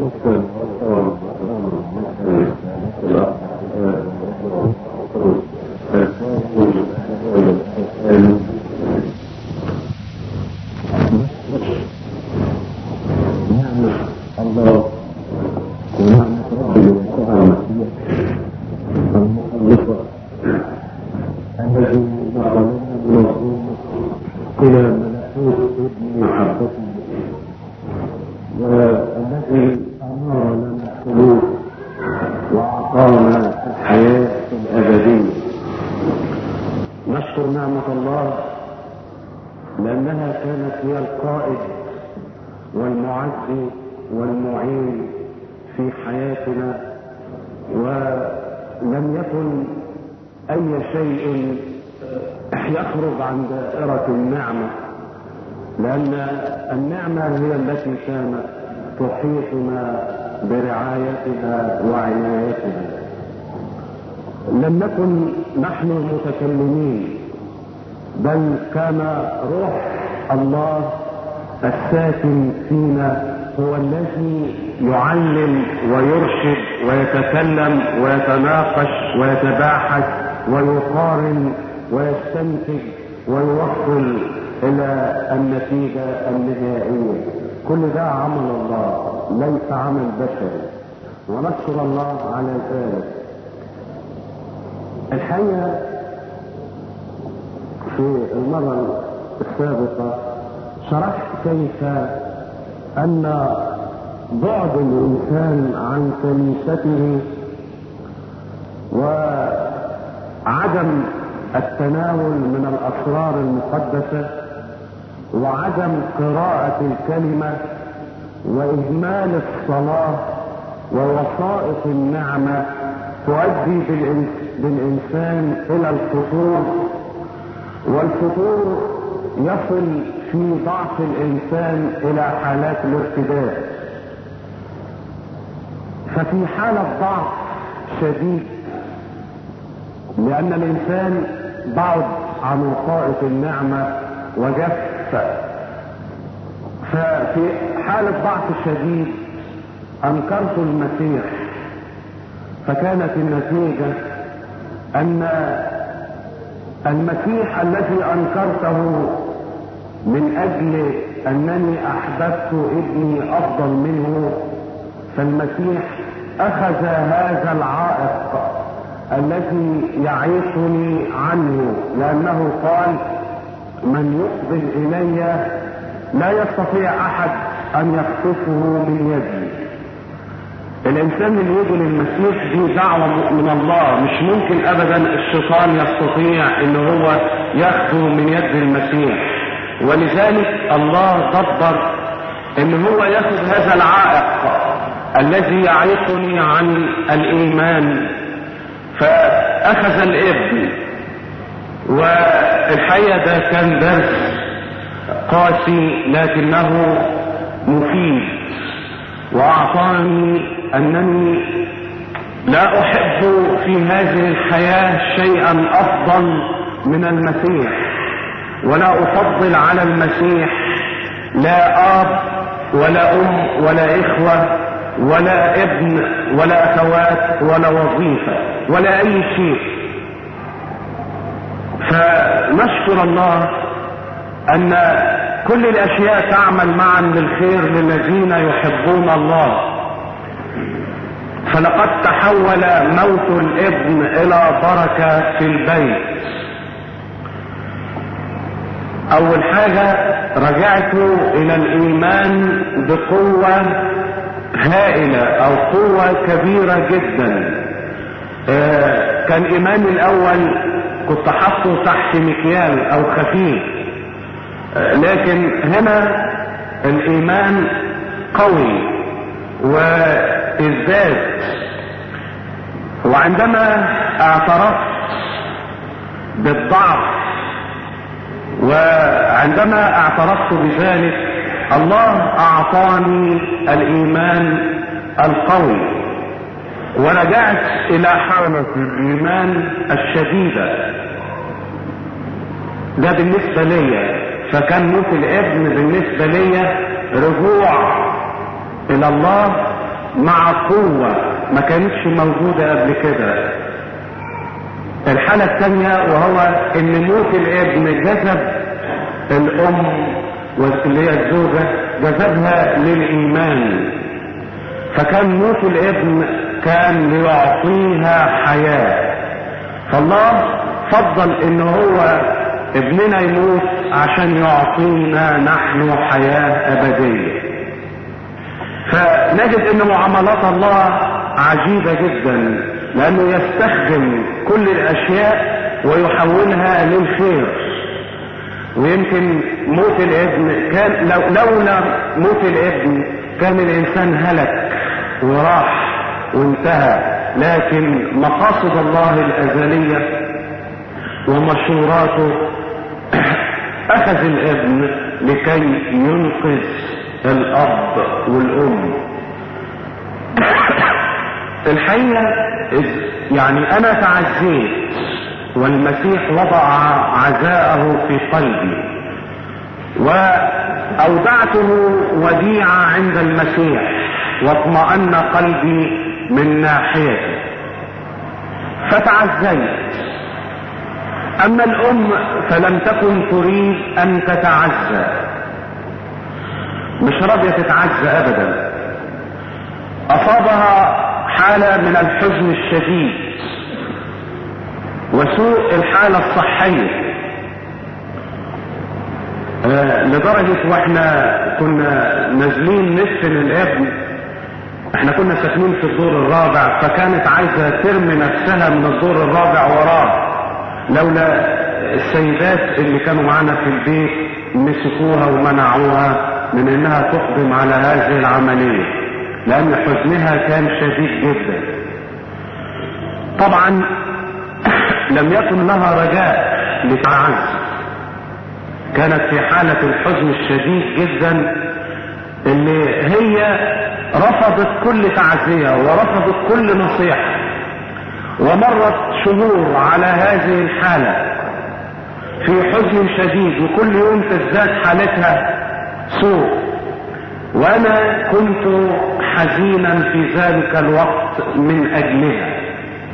الله ونعمة ربي وسعى المخلصة الذي نقلنا من الظلم إلى ملكوت ابن محبته والذي أنار لنا القلوب وأعطانا الحياة الأبدية نشكر نعمة الله لأنها كانت هي القائد والمعز والمعين في حياتنا ولم يكن أي شيء يخرج عن دائرة النعمة لأن النعمة هي التي كانت تحيطنا برعايتها وعنايتها لم نكن نحن المتكلمين بل كان روح الله الساكن فينا هو الذي يعلم ويرشد ويتكلم ويتناقش ويتباحث ويقارن ويستنتج ويوصل الى النتيجة النهائية كل ده عمل الله ليس عمل بشري ونشكر الله على ذلك الحقيقة في المرة السابقة شرحت كيف ان بعد الانسان عن كنيسته وعدم التناول من الاسرار المقدسه وعدم قراءه الكلمه واهمال الصلاه ووسائط النعمه تؤدي بالانسان الى الفتور والفتور يصل في ضعف الانسان الى حالات الارتداد ففي حالة ضعف شديد لان الانسان بعد عن وقائة النعمة وجف ففي حالة ضعف شديد انكرت المسيح فكانت النتيجة ان المسيح الذي انكرته من اجل انني احببت ابني افضل منه فالمسيح اخذ هذا العائق الذي يعيقني عنه لانه قال من يقبل الي لا يستطيع احد ان يخطفه من يدي الانسان اللي يجي للمسيح دي دعوه من الله مش ممكن ابدا الشيطان يستطيع ان هو ياخذه من يد المسيح ولذلك الله دبر ان هو ياخذ هذا العائق الذي يعيقني عن الايمان فاخذ الابن والحقيقه ده كان درس قاسي لكنه مفيد واعطاني انني لا احب في هذه الحياه شيئا افضل من المسيح ولا افضل على المسيح لا اب ولا ام ولا اخوه ولا ابن ولا اخوات ولا وظيفه ولا اي شيء فنشكر الله ان كل الاشياء تعمل معا للخير للذين يحبون الله فلقد تحول موت الابن الى بركه في البيت اول حاجة رجعت الى الايمان بقوة هائلة او قوة كبيرة جدا آه كان ايماني الاول كنت حاطه تحت مكيال او خفيف آه لكن هنا الايمان قوي وازداد وعندما اعترفت بالضعف وعندما اعترفت بذلك الله اعطاني الايمان القوي ورجعت الى حالة الايمان الشديدة ده بالنسبة لي فكان موت الابن بالنسبة لي رجوع الى الله مع قوة ما كانتش موجودة قبل كده الحالة الثانية وهو ان موت الابن جذب الام اللي هي الزوجة جذبها للايمان فكان موت الابن كان ليعطيها حياة فالله فضل ان هو ابننا يموت عشان يعطينا نحن حياة ابدية فنجد ان معاملات الله عجيبة جدا لانه يستخدم كل الاشياء ويحولها للخير ويمكن موت الابن كان لو لولا موت الابن كان الانسان هلك وراح وانتهى لكن مقاصد الله الازليه ومشوراته اخذ الابن لكي ينقذ الاب والام الحقيقه يعني انا تعزيت والمسيح وضع عزاءه في قلبي واودعته وديعه عند المسيح واطمأن قلبي من ناحيته فتعزيت اما الام فلم تكن تريد ان تتعزى مش راضية تتعزى ابدا اصابها حالة من الحزن الشديد وسوء الحالة الصحية آه لدرجة واحنا كنا نازلين ندفن الابن احنا كنا ساكنين في الدور الرابع فكانت عايزة ترمي نفسها من الدور الرابع وراه لولا السيدات اللي كانوا معانا في البيت مسكوها ومنعوها من انها تقدم على هذه العملية لان حزنها كان شديد جدا طبعا لم يكن لها رجاء لتعز كانت في حالة الحزن الشديد جدا اللي هي رفضت كل تعزية ورفضت كل نصيحة ومرت شهور على هذه الحالة في حزن شديد وكل يوم تزداد حالتها سوء وانا كنت حزينا في ذلك الوقت من اجلها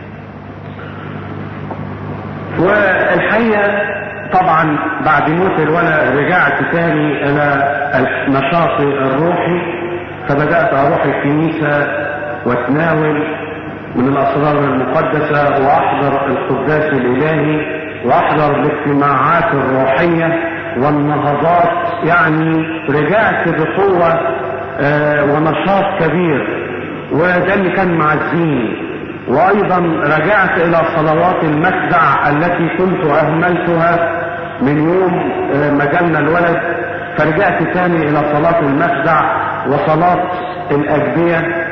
والحقيقة طبعا بعد موت الولد رجعت تاني الى نشاطي الروحي فبدأت اروح الكنيسة واتناول من الاسرار المقدسة واحضر القداس الالهي واحضر الاجتماعات الروحية والنهضات يعني رجعت بقوة آه ونشاط كبير وده اللي كان معزيني وايضا رجعت الى صلوات المخدع التي كنت اهملتها من يوم آه ما جالنا الولد فرجعت تاني الى صلاة المخدع وصلاة الاجبية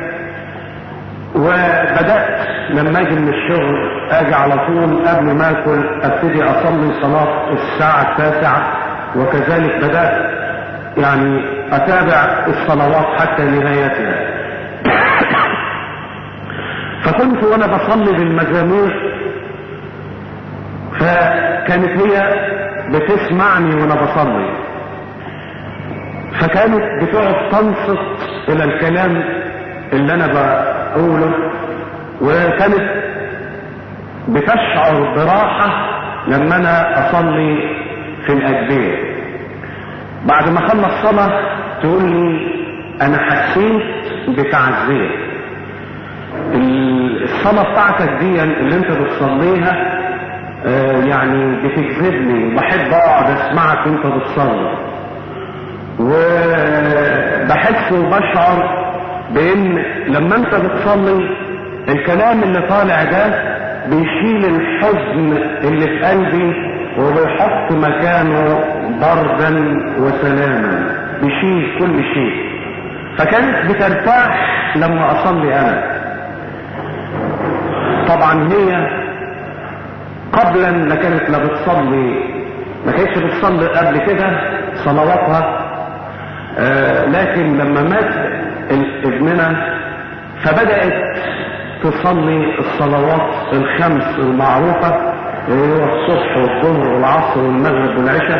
وبدأت لما اجي من الشغل اجي على طول قبل ما اكل ابتدي اصلي صلاة الساعة التاسعة وكذلك بدأت يعني اتابع الصلوات حتى نهايتها فكنت وانا بصلي بالمزامير فكانت هي بتسمعني وانا بصلي فكانت بتقعد تنصت الى الكلام اللي انا بقوله وكانت بتشعر براحة لما انا اصلي في الاجبية بعد ما خلص صلاة تقول لي انا حسيت بتعزية الصلاة بتاعتك دي اللي انت بتصليها آه يعني بتجذبني وبحب اقعد اسمعك وانت بتصلي وبحس وبشعر بان لما انت بتصلي الكلام اللي طالع ده بيشيل الحزن اللي في قلبي وبيحط مكانه بردا وسلاما بيشيل كل شيء فكانت بترتاح لما اصلي انا طبعا هي قبلا ما كانت لا بتصلي ما كانتش بتصلي قبل كده صلواتها آه لكن لما مات ابننا فبدأت تصلي الصلوات الخمس المعروفة اللي هو الصبح والظهر والعصر والمغرب والعشاء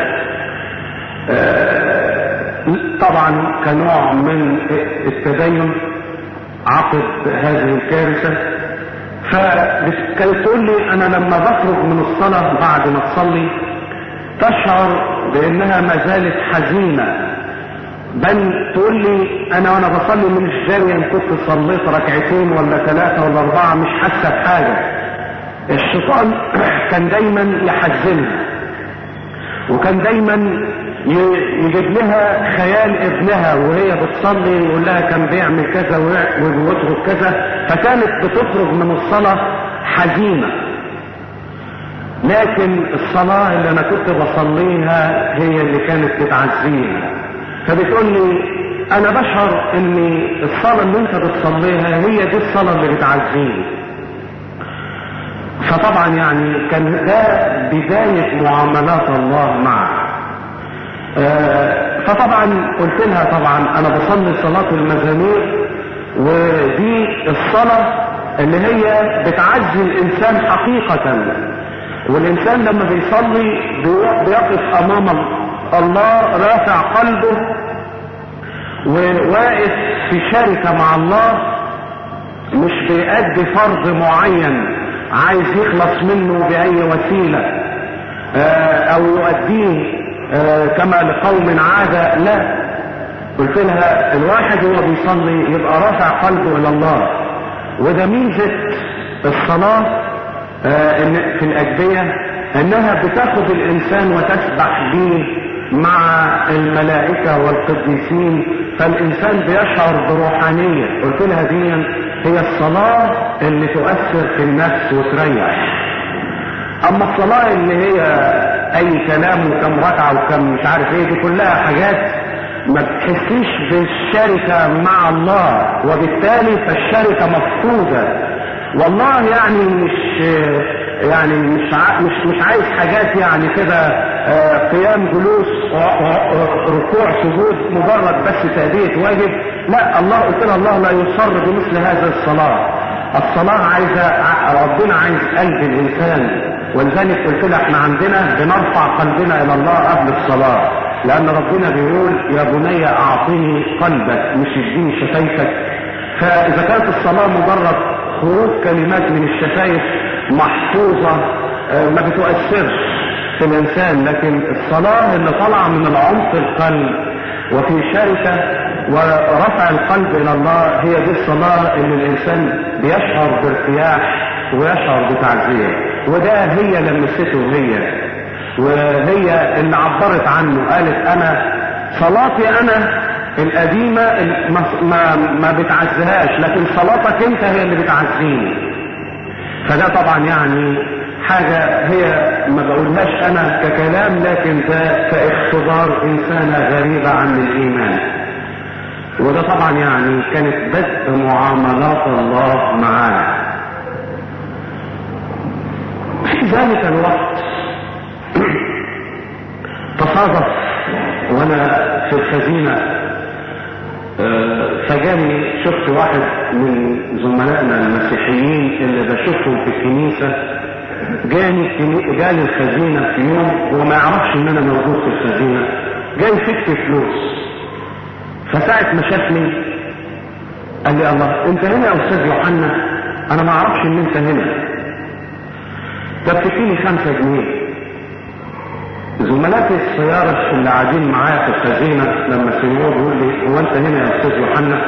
آه طبعا كنوع من التدين عقب هذه الكارثة فكانت تقول لي انا لما بخرج من الصلاة بعد ما تصلي تشعر بانها ما زالت حزينة بل تقول لي انا وانا بصلي من الجاري ان كنت صليت ركعتين ولا ثلاثة ولا اربعة مش حاسة بحاجة الشيطان كان دايما يحزنها وكان دايما يجيب لها خيال ابنها وهي بتصلي يقول لها كان بيعمل كذا ويترك كذا فكانت بتخرج من الصلاة حزينة لكن الصلاة اللي انا كنت بصليها هي اللي كانت بتعزيها فبتقول لي انا بشعر ان الصلاة اللي انت بتصليها هي دي الصلاة اللي بتعزيني فطبعا يعني كان ده بداية معاملات الله معك فطبعا قلت لها طبعا انا بصلي صلاة المزامير ودي الصلاة اللي هي بتعزي الانسان حقيقة والانسان لما بيصلي بيقف امام الله رافع قلبه وواقف في شركة مع الله مش بيأدي فرض معين عايز يخلص منه بأي وسيلة او يؤديه كما لقوم عادة لا قلت لها الواحد هو بيصلي يبقى رافع قلبه الى الله وده ميزة الصلاة في الأجبية انها بتاخد الانسان وتسبح به مع الملائكة والقديسين فالانسان بيشعر بروحانية قلت لها دي هي الصلاة اللي تؤثر في النفس وتريح اما الصلاة اللي هي اي كلام وكم ركعة وكم مش عارف ايه دي كلها حاجات ما بتحسيش بالشركة مع الله وبالتالي فالشركة مفقودة والله يعني مش يعني مش مش مش عايز حاجات يعني كده قيام جلوس ركوع سجود مجرد بس تأدية واجب لا الله قلت لها الله لا يصر بمثل هذه الصلاة الصلاة عايزة ربنا عايز قلب الإنسان ولذلك قلت لها احنا عندنا بنرفع قلبنا إلى الله قبل الصلاة لأن ربنا بيقول يا بني أعطني قلبك مش اديني شفايفك فإذا كانت الصلاة مجرد خروج كلمات من الشفايف محفوظة ما بتؤثرش في الإنسان لكن الصلاة اللي طالعة من العمق القلب وفي شركة ورفع القلب إلى الله هي دي الصلاة اللي الإنسان بيشعر بارتياح ويشعر بتعزية وده هي لمسته هي وهي اللي عبرت عنه قالت أنا صلاتي أنا القديمة ما, ما بتعزيهاش لكن صلاتك انت هي اللي بتعزيني فده طبعا يعني حاجة هي ما بقولهاش انا ككلام لكن ده كاختبار انسانة غريبة عن الايمان وده طبعا يعني كانت بدء معاملات الله معانا في ذلك الوقت تصادف وانا في الخزينة فجاني شفت واحد من زملائنا المسيحيين اللي بشوفهم في الكنيسة جاني جاني الخزينة في يوم وما يعرفش ان انا موجود في الخزينة جاي فك فلوس فساعة ما شافني قال لي الله انت هنا يا استاذ يوحنا انا ما اعرفش ان انت هنا طب تديني خمسة جنيه زملاتي السيارة اللي قاعدين معايا في الخزينة لما سمعوه بيقول لي هو انت هنا يا استاذ يوحنا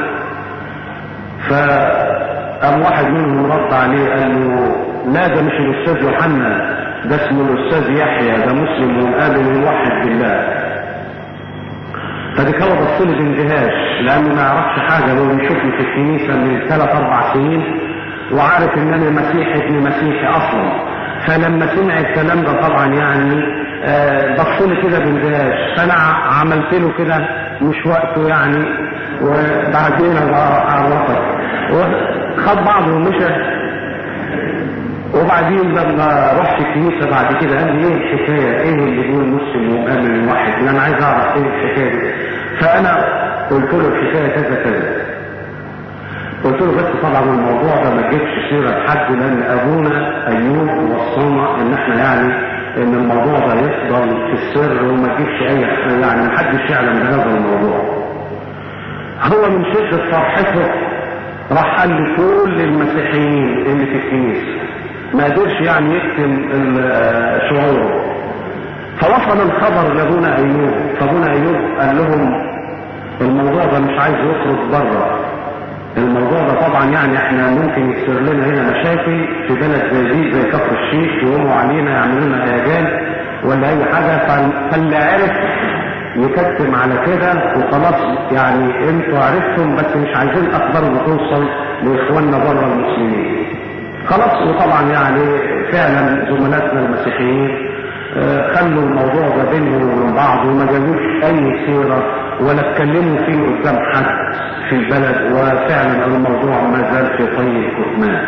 فقام واحد منهم رد عليه قال له لا ده مش الاستاذ يوحنا ده اسمه الاستاذ يحيى ده مسلم ومقابل موحد بالله فدي هو بص لي باندهاش لانه ما يعرفش حاجه هو بيشوفني في الكنيسه من ثلاث اربع سنين وعارف ان انا مسيحي ابن مسيحي اصلا فلما سمع الكلام ده طبعا يعني بص لي كده باندهاش فانا عملت له كده مش وقته يعني وبعدين عرفت وخد بعضه ومشى وبعدين لما رحت الكنيسه بعد كده قال لي ايه الحكايه؟ ايه اللي بيقول مسلم ومؤمن واحد؟ انا عايز اعرف ايه الحكايه دي. فانا قلت له الحكايه كذا كذا. قلت له بس طبعا الموضوع ده ما تجيبش سيره لحد لان ابونا ايوب وصانا ان احنا يعني ان الموضوع ده يفضل في السر وما تجيبش اي يعني ما حدش يعلم بهذا الموضوع. هو من شده فرحته راح قال لكل المسيحيين اللي في الكنيسة ما قدرش يعني يكتم شعوره فوصل الخبر لابونا ايوب فابونا ايوب قال لهم الموضوع ده مش عايز يخرج بره الموضوع ده طبعا يعني احنا ممكن يصير لنا هنا مشاكل في بلد زي دي زي كفر الشيخ يقوموا علينا يعملوا لنا هيجان ولا اي حاجه فاللي عرف يكتم على كده وخلاص يعني انتوا عرفتم بس مش عايزين اخبار توصل لاخواننا بره المسلمين خلاص وطبعا يعني فعلا زملاتنا المسيحيين خلوا الموضوع ده بينهم وبين بعض وما جابوش اي سيره ولا اتكلموا فيه قدام حد في البلد وفعلا الموضوع ما زال في طي الكتمان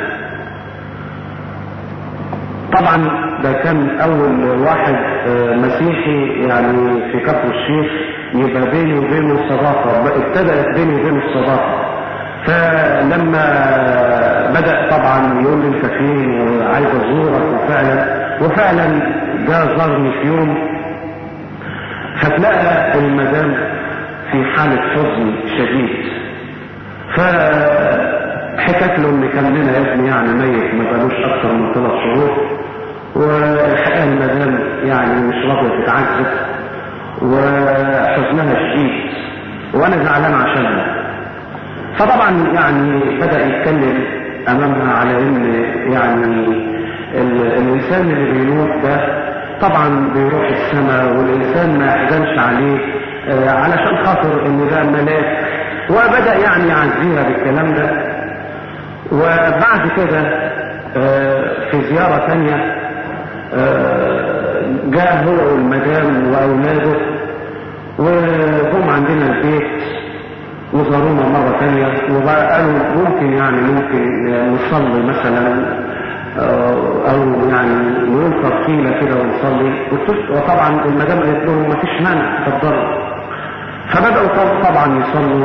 طبعا ده كان اول واحد مسيحي يعني في كفر الشيخ يبقى بيني وبينه صداقه ابتدات بيني وبينه الصداقه فلما بدا طبعا يقول لي انت فين وعايز ازورك وفعلا وفعلا جاء زارني في يوم فتلاقى المدام في حالة حزن شديد فحكت له ان كان لنا ابن يعني ميت ما بقالوش اكثر من ثلاث شهور والحقيقه المدام يعني مش راضيه تتعذب وحزنها شديد وانا زعلان عشانها فطبعا يعني بدا يتكلم امامها على ان يعني الانسان اللي بيموت ده طبعا بيروح السماء والانسان ما يحزنش عليه آه علشان خاطر ان ده ملاك وبدا يعني يعزيها بالكلام ده وبعد كده آه في زياره ثانيه آه جاء هو والمدام واولاده وجم عندنا البيت وزارونا مرة ثانية وقالوا ممكن يعني ممكن نصلي مثلا او يعني نقول تفصيلة كده ونصلي وطبعا المدام قالت لهم ما فيش مانع اتفضلوا فبدأوا طبعا يصلوا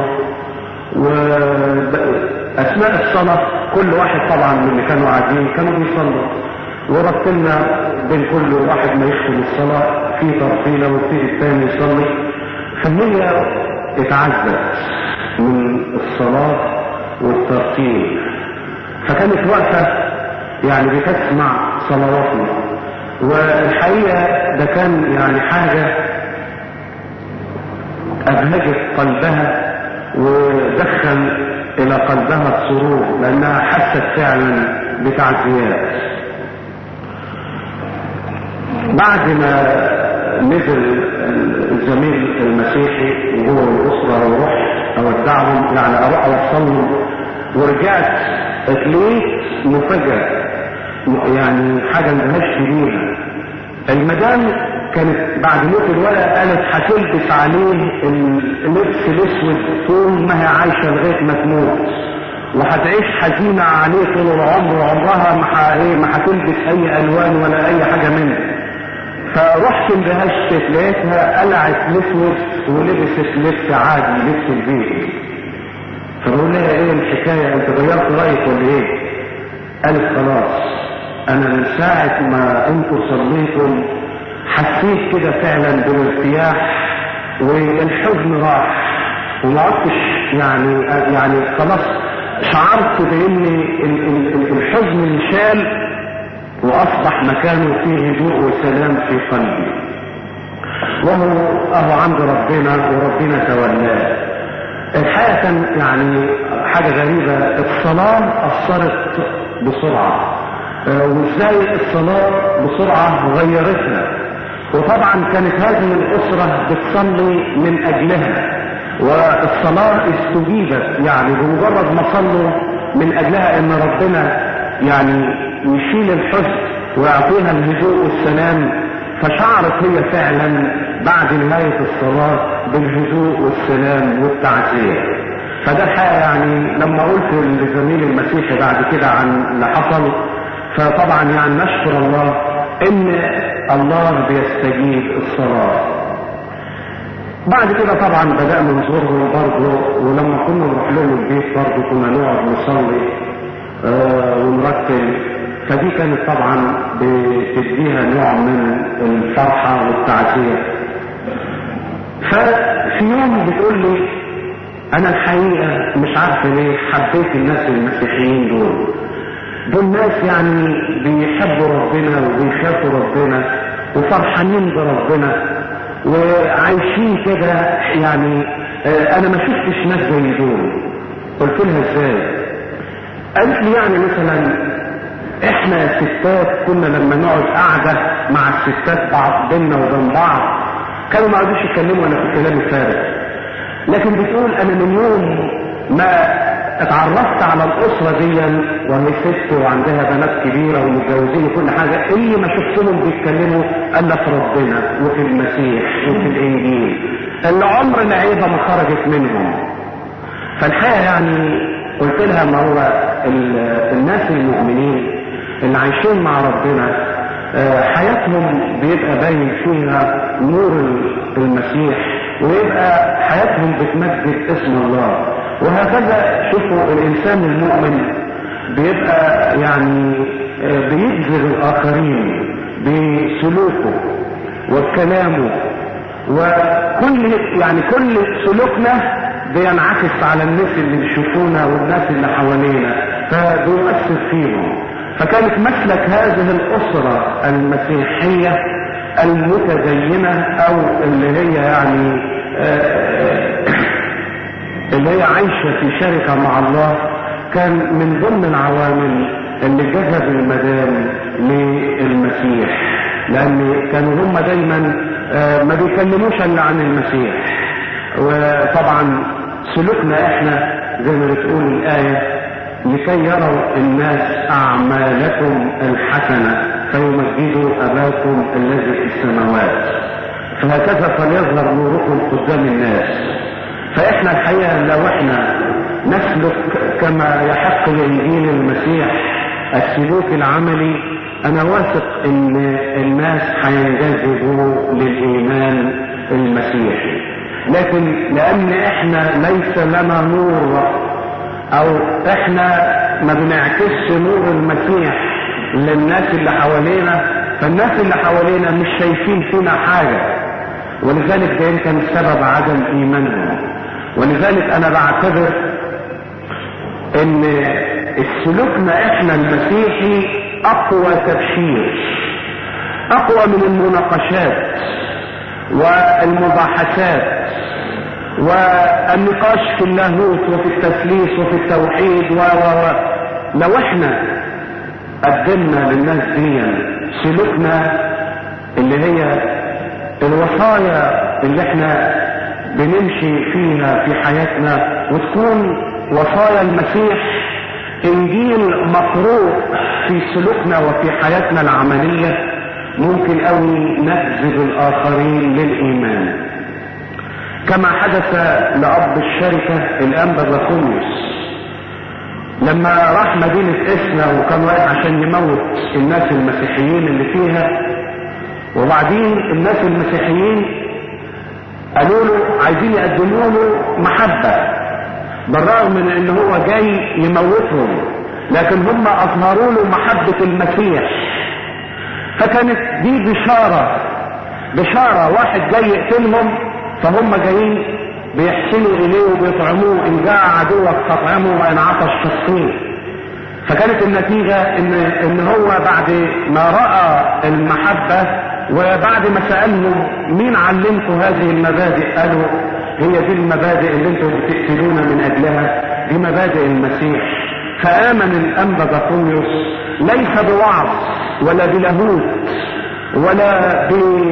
واثناء الصلاة كل واحد طبعا من اللي كانوا قاعدين كانوا بيصلوا ورتلنا بين كل واحد ما يختم الصلاة في تفصيلة ويبتدي الثاني يصلي فهي اتعذبت من الصلاة والترتيب فكانت واقفة يعني بتسمع صلواتنا والحقيقة ده كان يعني حاجة أبهجت قلبها ودخل إلى قلبها السرور لأنها حست فعلا بتعزيات بعد ما نزل الزميل المسيحي وهو الأسرة ورحت أودعهم يعني أروح أوصلهم ورجعت اتلقيت مفاجأة يعني حاجة ملهاش بيها المدام كانت بعد موت الولد قالت هتلبس عليه اللبس الاسود طول ما هي عايشة لغاية ما تموت وهتعيش حزينة عليه طول العمر وعمرها ما هتلبس اي الوان ولا اي حاجة منه فرحت اندهشت لقيتها قلعت الاسود ولبست لبس عادي لبس البيت فبقول لها ايه الحكاية انت غيرت رايك ولا ايه قالت خلاص انا من ساعة ما انتوا صليتم حسيت كده فعلا بالارتياح والحزن راح وما عدتش يعني يعني خلاص شعرت بان الحزن انشال واصبح مكانه فيه هدوء وسلام في قلبي وهو اهو عند ربنا وربنا تولاه الحقيقه كان يعني حاجه غريبه الصلاه اثرت بسرعه وازاي الصلاه بسرعه غيرتها وطبعا كانت هذه الاسره بتصلي من اجلها والصلاه استجيبت يعني بمجرد ما صلوا من اجلها ان ربنا يعني يشيل الحزن ويعطيها الهدوء والسلام فشعرت هي فعلا بعد نهاية الصلاة بالهدوء والسلام والتعزية فده حقيقة يعني لما قلت لزميل المسيحي بعد كده عن اللي حصل فطبعا يعني نشكر الله ان الله بيستجيب الصلاة بعد كده طبعا بدأنا نزورهم برضه ولما كنا نروح لهم البيت برضه كنا نقعد نصلي آه ونرتل فدي كانت طبعا بتديها نوع من الفرحة والتعزية ففي يوم بتقول لي انا الحقيقة مش عارف ليه حبيت الناس المسيحيين دول دول ناس يعني بيحبوا ربنا وبيخافوا ربنا وفرحانين بربنا وعايشين كده يعني اه انا ما شفتش ناس زي دول قلت لها ازاي قالت لي يعني مثلا احنا ستات كنا لما نقعد قاعده مع الستات بعض بينا وبين بعض كانوا ما قعدوش يتكلموا انا في كلام الفارغ لكن بتقول انا من يوم ما اتعرفت على الاسره دي وهي ست وعندها بنات كبيره ومتجوزين وكل حاجه اللي ما شفتهم بيتكلموا الا في ربنا وفي المسيح وفي الانجيل اللي عمر العيبه ما خرجت منهم فالحقيقه يعني قلت لها ما هو الناس المؤمنين اللي عايشين مع ربنا حياتهم بيبقى باين فيها نور المسيح ويبقى حياتهم بتمجد اسم الله وهكذا شوفوا الانسان المؤمن بيبقى يعني بيجذب الاخرين بسلوكه وبكلامه وكل يعني كل سلوكنا بينعكس على الناس اللي بيشوفونا والناس اللي حوالينا فبيؤثر فيهم فكانت مسلك هذه الأسرة المسيحية المتدينة أو اللي هي يعني اللي هي عايشة في شركة مع الله كان من ضمن العوامل اللي جذب المدام للمسيح لأن كانوا هم دايما ما بيكلموش إلا عن المسيح وطبعا سلوكنا احنا زي ما بتقول الآية لكي يروا الناس أعمالكم الحسنة فيمجدوا أباكم الذي في السماوات فهكذا فليظهر نوركم قدام الناس فإحنا الحقيقة لو إحنا نسلك كما يحق لإنجيل المسيح السلوك العملي أنا واثق إن الناس هينجذبوا للإيمان المسيحي لكن لأن إحنا ليس لنا نور او احنا ما بنعكسش نور المسيح للناس اللي حوالينا فالناس اللي حوالينا مش شايفين فينا حاجة ولذلك ده يمكن سبب عدم ايمانهم ولذلك انا بعتبر ان سلوكنا احنا المسيحي اقوى تبشير اقوى من المناقشات والمباحثات والنقاش في اللاهوت وفي التثليث وفي التوحيد و و لو احنا قدمنا للناس دي سلوكنا اللي هي الوصايا اللي احنا بنمشي فيها في حياتنا وتكون وصايا المسيح انجيل مقروء في سلوكنا وفي حياتنا العملية ممكن قوي نجذب الاخرين للايمان كما حدث لأب الشركة الأنبا بخوميوس لما راح مدينة إسنا وكان رايح عشان يموت الناس المسيحيين اللي فيها وبعدين الناس المسيحيين قالوا له عايزين يقدموا له محبة بالرغم من ان هو جاي يموتهم لكن هم اظهروا له محبة المسيح فكانت دي بشارة بشارة واحد جاي يقتلهم فهم جايين بيحسنوا اليه وبيطعموه ان جاء عدوك فاطعمه وان عطش فاسقيه فكانت النتيجة ان, إن هو بعد ما رأى المحبة وبعد ما سألهم مين علمكم هذه المبادئ قالوا هي دي المبادئ اللي انتم بتقتلونا من اجلها دي مبادئ المسيح فآمن الأنبا بطوليوس ليس بوعظ ولا بلاهوت ولا ب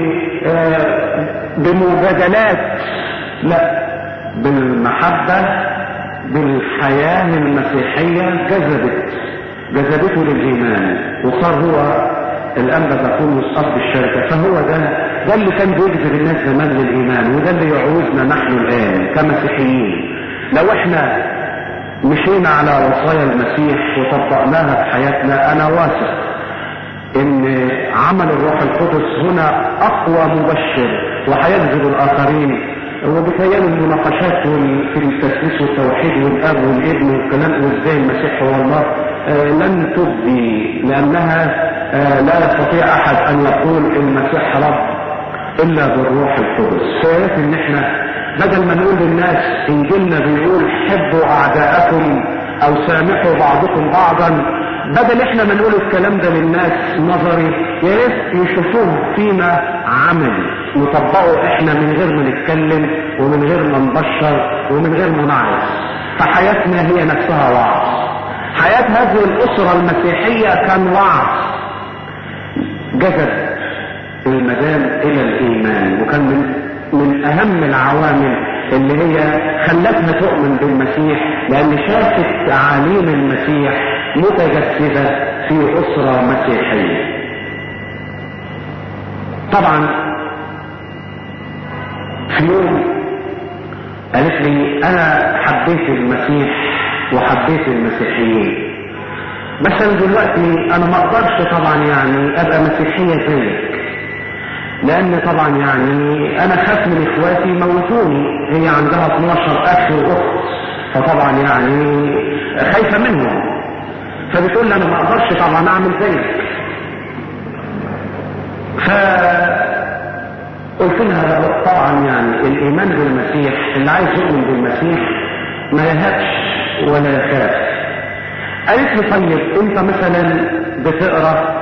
بمجادلات لا بالمحبة بالحياة المسيحية جذبت جذبته للإيمان وصار هو الأنبا بطوليوس أب الشركة فهو ده ده اللي كان بيجذب الناس زمان للإيمان وده اللي يعوزنا نحن الآن كمسيحيين لو احنا مشينا على وصايا المسيح وطبقناها في حياتنا أنا واثق ان عمل الروح القدس هنا اقوى مبشر وهيجذب الاخرين وبتهيألي المناقشات في التسليس والتوحيد والاب والابن والكلام وازاي المسيح هو الله آه لن تبدي لانها آه لا يستطيع احد ان يقول المسيح رب الا بالروح القدس فياريت ان احنا بدل ما نقول للناس انجيلنا بيقول حبوا اعداءكم او سامحوا بعضكم بعضا بدل احنا ما نقول الكلام ده للناس نظري يا ريت يشوفوه فينا عمل نطبقه احنا من غير ما نتكلم ومن غير ما نبشر ومن غير ما نعرف فحياتنا هي نفسها وعظ حياة هذه الأسرة المسيحية كان وعظ جذب المدام إلى الإيمان وكان من, من أهم العوامل اللي هي خلتها تؤمن بالمسيح لأن شافت تعاليم المسيح متجسدة في أسرة مسيحية طبعا في يوم قالت لي أنا حبيت المسيح وحبيت المسيحيين بس انا دلوقتي انا ما اقدرش طبعا يعني ابقى مسيحية زيك لان طبعا يعني انا خاف من اخواتي يموتوني هي عندها 12 اخ واخت فطبعا يعني خايفة منهم فبتقول لي انا ما اقدرش طبعا اعمل زيك ف قلت لها طبعا يعني الايمان بالمسيح اللي عايز يؤمن بالمسيح ما يهبش ولا يخاف قالت لي طيب انت مثلا بتقرا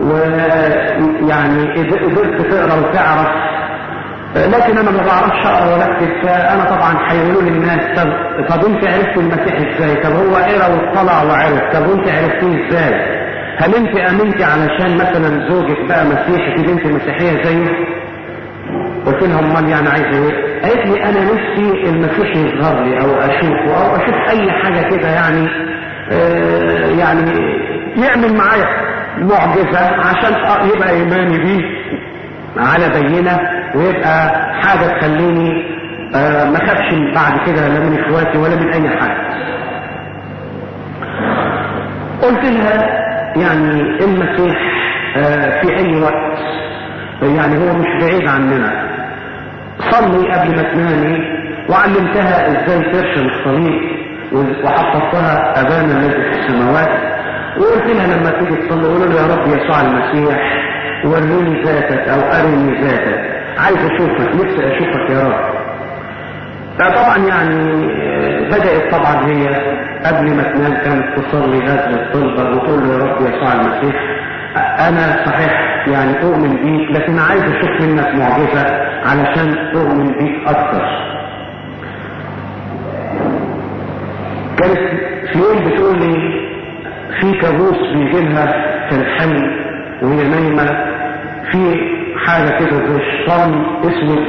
ويعني قدرت تقرا وتعرف لكن انا ما بعرفش اقرا ولا اكتب فانا طبعا هيقولوا للناس طب طب انت عرفت المسيح ازاي؟ طب هو قرا واطلع وعرف طب وانت عرفتيه ازاي؟ هل انت امنتي علشان مثلا زوجك بقى مسيحي تبقى انت مسيحيه زيه؟ قلت لها امال يعني عايزه ايه؟ قالت لي انا نفسي المسيح يظهر لي او اشوفه او اشوف اي حاجه كده يعني آه يعني يعمل معايا معجزه عشان يبقى ايماني بيه على بينه ويبقى حاجه تخليني آه ما اخافش بعد كده لا من اخواتي ولا من اي حاجه. قلت لها يعني المسيح آه في اي وقت يعني هو مش بعيد عننا صلي قبل ما تنامي وعلمتها ازاي ترشم الصليب وحفظتها ابانا الذي في السماوات وقلت لها لما تيجي تصلي قول له يا رب يسوع المسيح وريني ذاتك او ارني ذاتك عايز اشوفك نفسي اشوفك يا رب فطبعا يعني بدأت طبعا هي قبل ما تنام كانت تصلي هذه الطلبة وتقول له يا رب يسوع المسيح انا صحيح يعني اؤمن بيك لكن عايز اشوف منك معجزة علشان اؤمن بيك اكتر كانت في يوم بتقول لي في كابوس بيجي لها في الحلم وهي نايمة في حاجة كده زي شيطان اسود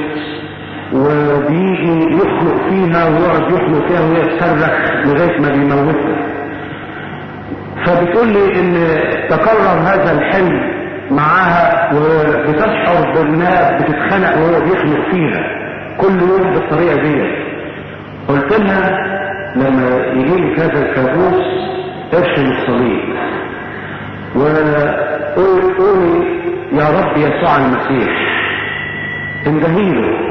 وبيجي يخلق فيها ويقعد يخلق فيها وهي تصرخ لغاية ما بيموتها فبتقول لي ان تكرر هذا الحلم معاها وبتشعر بانها بتتخنق وهو بيخلق فيها كل يوم بالطريقه دي قلت لها لما يجي لك هذا الكابوس ارشم الصليب وقولي يا رب يسوع المسيح اندهيله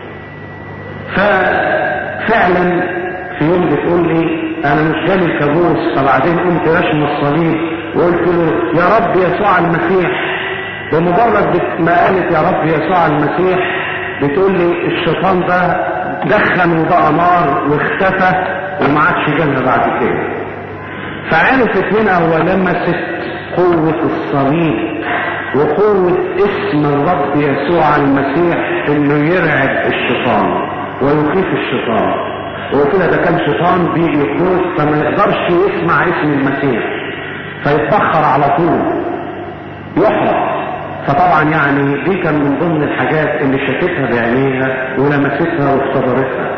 ففعلا في يوم بتقول لي انا مش جالي الكابوس فبعدين قمت رشم الصليب وقلت له يا رب يسوع المسيح بمجرد ما قالت يا رب يسوع المسيح بتقول لي الشيطان ده دخن وبقى نار واختفى وما عادش جالها بعد كده فعرفت هنا هو لمست قوة الصليب وقوة اسم الرب يسوع المسيح انه يرعب الشيطان ويخيف الشيطان وكده ده كان شيطان بيجي يخوف فما يقدرش يسمع اسم المسيح فيتبخر على طول يحرق فطبعا يعني دي كان من ضمن الحاجات اللي شافتها بعينيها ولمستها واختبرتها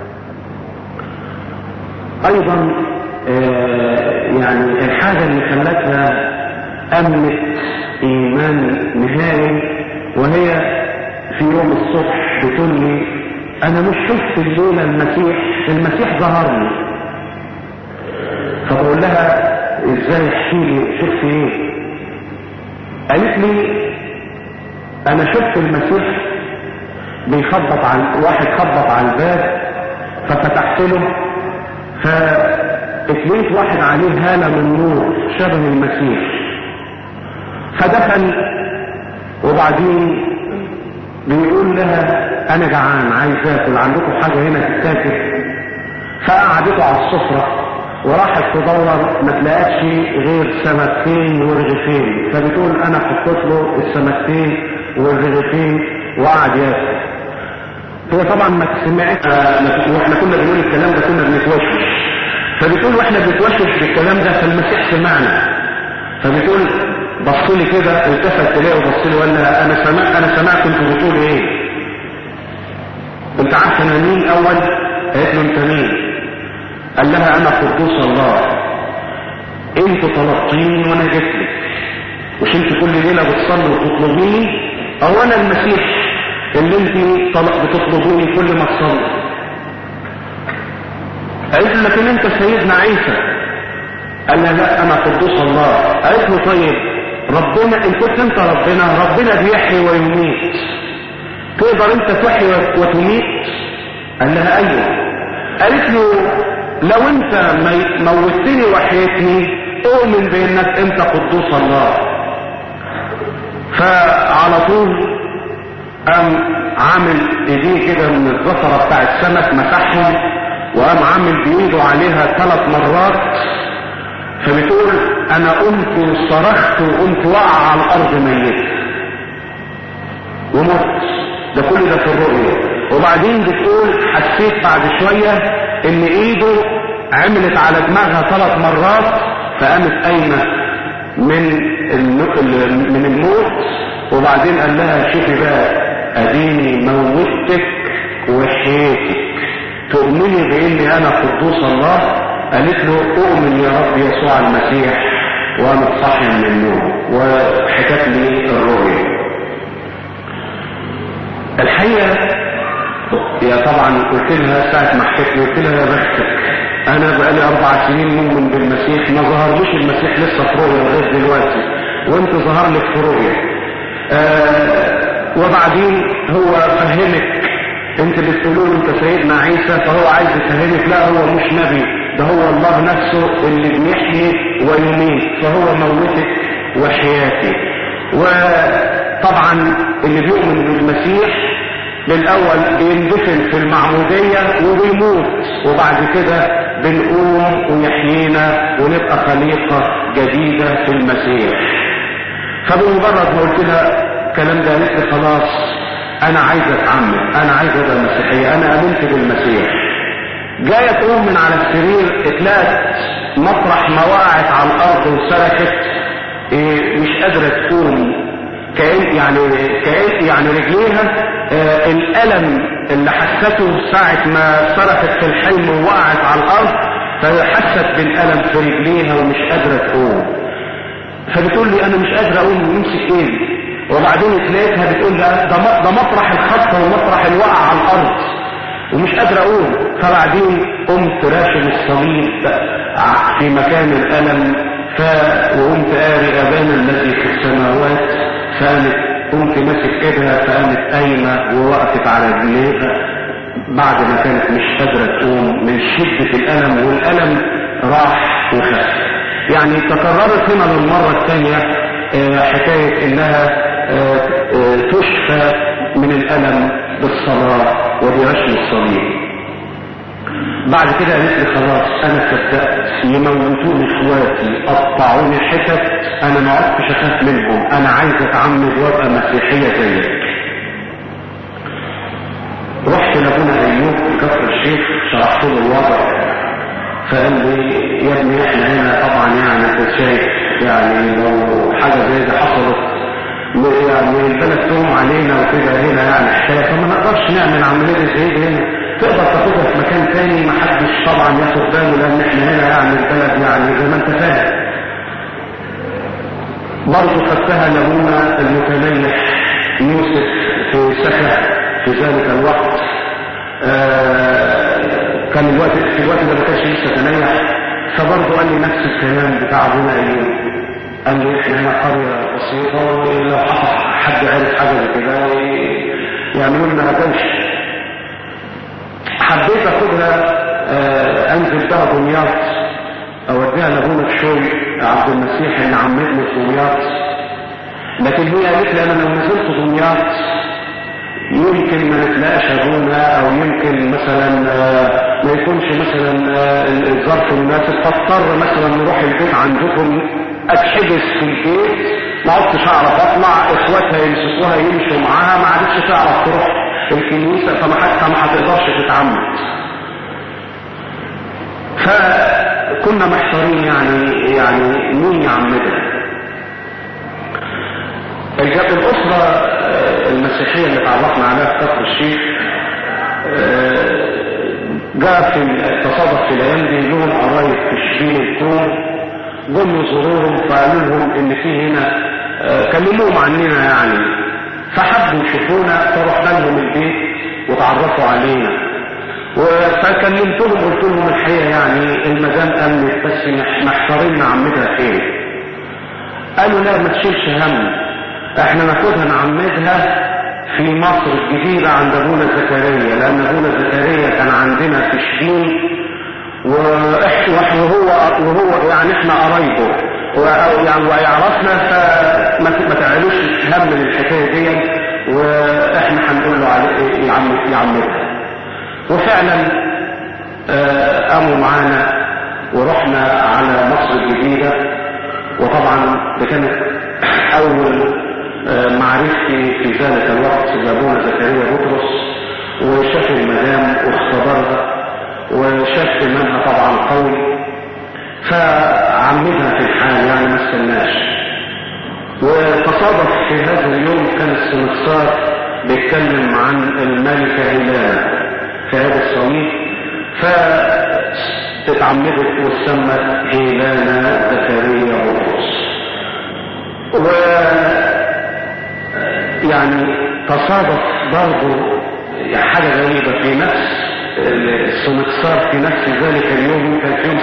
ايضا آه يعني الحاجة اللي خلتها امنت ايمان نهائي وهي في يوم الصبح بتقول لي انا مش شفت الليله المسيح المسيح ظهر لي فبقول لها ازاي احكي لي شفت ايه قالت لي انا شفت المسيح بيخبط على واحد خبط على الباب ففتحت له فاتليت واحد عليه هالة من نور شبه المسيح فدخل وبعدين بيقول لها انا جعان عايز اكل عندكم حاجه هنا تتاكل فقعدته على السفره وراحت تدور ما تلاقتش غير سمكتين ورغيفين فبتقول انا حطيت له السمكتين والرغيفين وقعد ياكل هي طبعا ما سمعت واحنا كنا بنقول الكلام ده كنا بنتوشوش فبتقول واحنا بنتوشوش بالكلام ده فالمسيح سمعنا فبتقول بص لي كده التفت اليه وبص لي وقال لها انا سمعت انا سمعت كنت بتقول ايه انت عارف انا مين اول قالت له انت مين قال لها انا قدوس الله انت طلبتيني وانا جيت لك مش انت كل ليله بتصلي وتطلبيني او انا المسيح اللي انت طلب بتطلبوني كل ما تصلي قالت له لكن انت سيدنا عيسى قال لها لا انا قدوس الله قالت له طيب ربنا ان كنت انت ربنا ربنا بيحيي ويميت تقدر انت تحيي وتميت قال لها ايوه قالت له لو انت موتني وحيتني اؤمن بانك انت قدوس الله فعلى طول قام عامل ايديه كده من الزفرة بتاع السمك مسحهم وقام عامل بايده عليها ثلاث مرات فبتقول انا قمت وصرخت وقمت وقع على الارض ميت ومت ده كل ده في الرؤية وبعدين بتقول حسيت بعد شوية ان ايده عملت على دماغها ثلاث مرات فقامت قايمة من من الموت وبعدين قال لها شوفي بقى اديني موتك وحياتك تؤمني باني انا قدوس الله قالت له اؤمن يا رب يسوع المسيح وانا صاحي من النوم وحكت لي الرؤيا الحقيقه يا طبعا قلت لها ساعه ما حكيت لي قلت لها يا بختك انا بقالي اربع سنين مؤمن بالمسيح ما ظهرليش المسيح لسه في رؤيا لغايه دلوقتي وانت ظهر لك في رؤيا آه وبعدين هو فهمك انت بتقولوا له انت سيدنا عيسى فهو عايز يفهمك لا هو مش نبي ده هو الله نفسه اللي بيحيي ويميت فهو موتك وحياتي وطبعا اللي بيؤمن بالمسيح بالاول بيندفن في المعمودية وبيموت وبعد كده بنقوم ويحيينا ونبقى خليقة جديدة في المسيح فبمجرد ما قلت لها الكلام ده قالت لي خلاص انا عايز اتعمد انا عايز ابقى مسيحية انا امنت بالمسيح جاية تقوم من على السرير اتلاقت مطرح ما وقعت على الارض وسركت إيه مش قادرة تقوم كأن يعني كأن يعني رجليها آه الألم اللي حسته ساعة ما صرخت في الحلم ووقعت على الأرض فحست بالألم في رجليها ومش قادرة تقوم فبتقول لي أنا مش قادرة أقوم وامسك إيدي وبعدين تلاقيتها بتقول ده ده مطرح الخط ومطرح الوقع على الارض ومش قادر اقوم فبعدين قمت راشم الصليب في مكان الالم ف وقمت قاري ابانا الذي في السماوات فقامت قمت ماسك ايدها فقامت قايمه ووقفت على رجليها بعد ما كانت مش قادره تقوم من شده الالم والالم راح وخف يعني تكررت هنا للمره الثانيه حكايه انها تشفى من الألم بالصلاة وبرشم الصليب بعد كده قالت لي خلاص انا صدقت يموتوني اخواتي قطعوني حتت انا ما عدتش اخاف منهم انا عايز اتعمد وابقى مسيحيه زيك رحت لابونا ايوب في كفر الشيخ شرحت له الوضع فقال لي يا ابني احنا هنا طبعا يعني انت شايف يعني لو حاجه زي دي حصلت يعني البلد تقوم علينا وكده هنا يعني حكايه فما نقدرش نعمل عمليه زي دي هنا تقدر تاخدها في مكان تاني ما حدش طبعا ياخد باله لان احنا هنا يعني البلد يعني زي ما انت فاهم برضه خدتها لابونا المتنيح يوسف في سكة في ذلك الوقت آه كان الوقت في الوقت ده ما كانش لسه تنيح فبرضه قال لي نفس الكلام بتاع ابونا ايوب قال لي احنا هنا قريه بسيطه ولو حصل حد عرف حاجه زي كده يعملوا لنا هتمش حبيت اخدها آه انزل بها دمياط اوديها لابونا الشوي عبد المسيح اللي عمتني في دمياط لكن هي قالت لي انا لو نزلت دمياط يمكن ما نتلاقاش ابونا او يمكن مثلا ما يكونش مثلا الظرف المناسب فاضطر مثلا نروح البيت عندكم اتحبس في البيت ما عدتش اعرف اطلع اخواتها يمسكوها يمشوا معاها ما عادتش تعرف تروح الكنيسه فما حتى ما هتقدرش تتعمد فكنا محتارين يعني يعني مين يعمدها الاسره المسيحيه اللي تعرفنا عليها في كفر الشيخ جاء في تصادف في الايام دي لهم قرايب في شبين الكون جم يزوروهم فقالوا لهم ان في هنا كلموهم عننا يعني فحبوا يشوفونا فرحنا لهم البيت وتعرفوا علينا فكلمتهم قلت لهم الحقيقه يعني المدام امنت بس محتارين نعمدها فين قالوا لا ما تشيلش هم احنا ناخدها نعمدها في مصر الجديدة عند ابونا زكريا لان ابونا زكريا كان عندنا في شبين وهو وهو يعني احنا قرايبه يعني ويعرفنا فما ما تعملوش هم من الحكايه دي واحنا هنقول له على يعمدها وفعلا قاموا معانا ورحنا على مصر الجديدة وطبعا ده كانت اول معرفتي في ذلك الوقت بابونا زكريا بطرس وشاف المدام واختبرها وشاف منها طبعا قوي فعمدها في الحال يعني ما استناش وتصادف في هذا اليوم كان السمسار بيتكلم عن الملكة هيلانا في هذا الصميم فتتعمدت وسمت هيلانا زكريا بطرس و يعني تصادف برضه حاجة غريبة في نفس السمكسار في نفس ذلك اليوم كان في يوم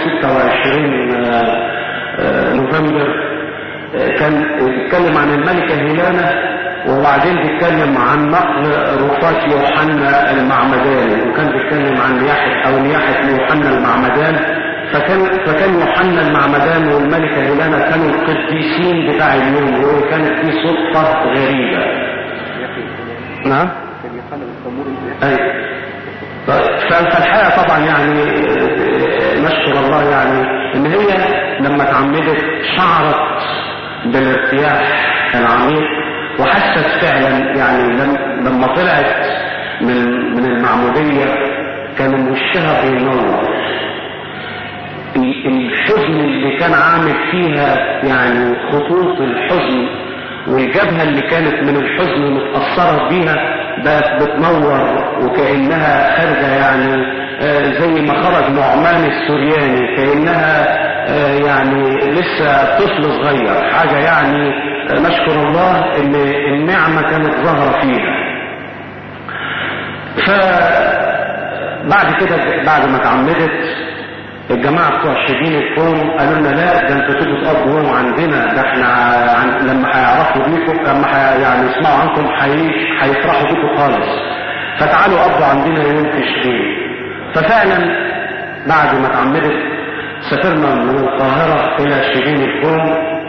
26 نوفمبر كان بيتكلم عن الملكة هيلانا وبعدين بيتكلم عن نقل رفات يوحنا المعمدان وكان بيتكلم عن نياحة او نياحة يوحنا المعمدان فكان فكان يوحنا المعمدان والملكة هيلانا كانوا القديسين بتاع اليوم وكانت في صدفة غريبة نعم ايوه فالحقيقة طبعا يعني نشكر الله يعني ان هي لما اتعمدت شعرت بالارتياح العميق وحست فعلا يعني لما طلعت من من المعمودية كان وشها بينور الحزن اللي كان عامل فيها يعني خطوط الحزن والجبهة اللي كانت من الحزن متأثرة بيها بقت بتنور وكأنها خارجة يعني زي ما خرج نعمان السورياني كأنها يعني لسه طفل صغير حاجة يعني نشكر الله ان النعمة كانت ظاهرة فيها فبعد كده بعد ما اتعمدت الجماعة بتوع شبين الكون قالوا لنا لا ده انتوا تيجوا تقضوا يوم عندنا ده احنا عن لما هيعرفوا بيكم لما حي... يعني يسمعوا عنكم هيفرحوا بيكم خالص فتعالوا قضوا عندنا يوم في شبين ففعلا بعد ما اتعمدت سافرنا من القاهرة إلى شبين الكون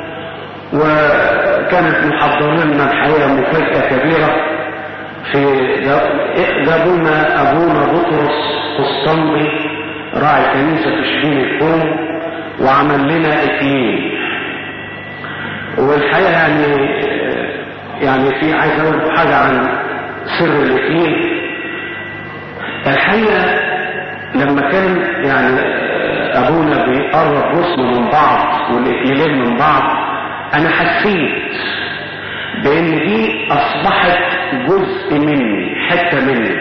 وكانت محضرين لنا الحقيقة مفاجأة كبيرة في جابوا لنا أبونا بطرس قسطنطي راعي كنيسة في شبين الكون وعمل لنا اثنين والحقيقة يعني يعني في عايز اقول حاجة عن سر الاثنين الحقيقة لما كان يعني ابونا بيقرب رسمه من بعض والاثنين من بعض انا حسيت بان دي اصبحت جزء مني حتة مني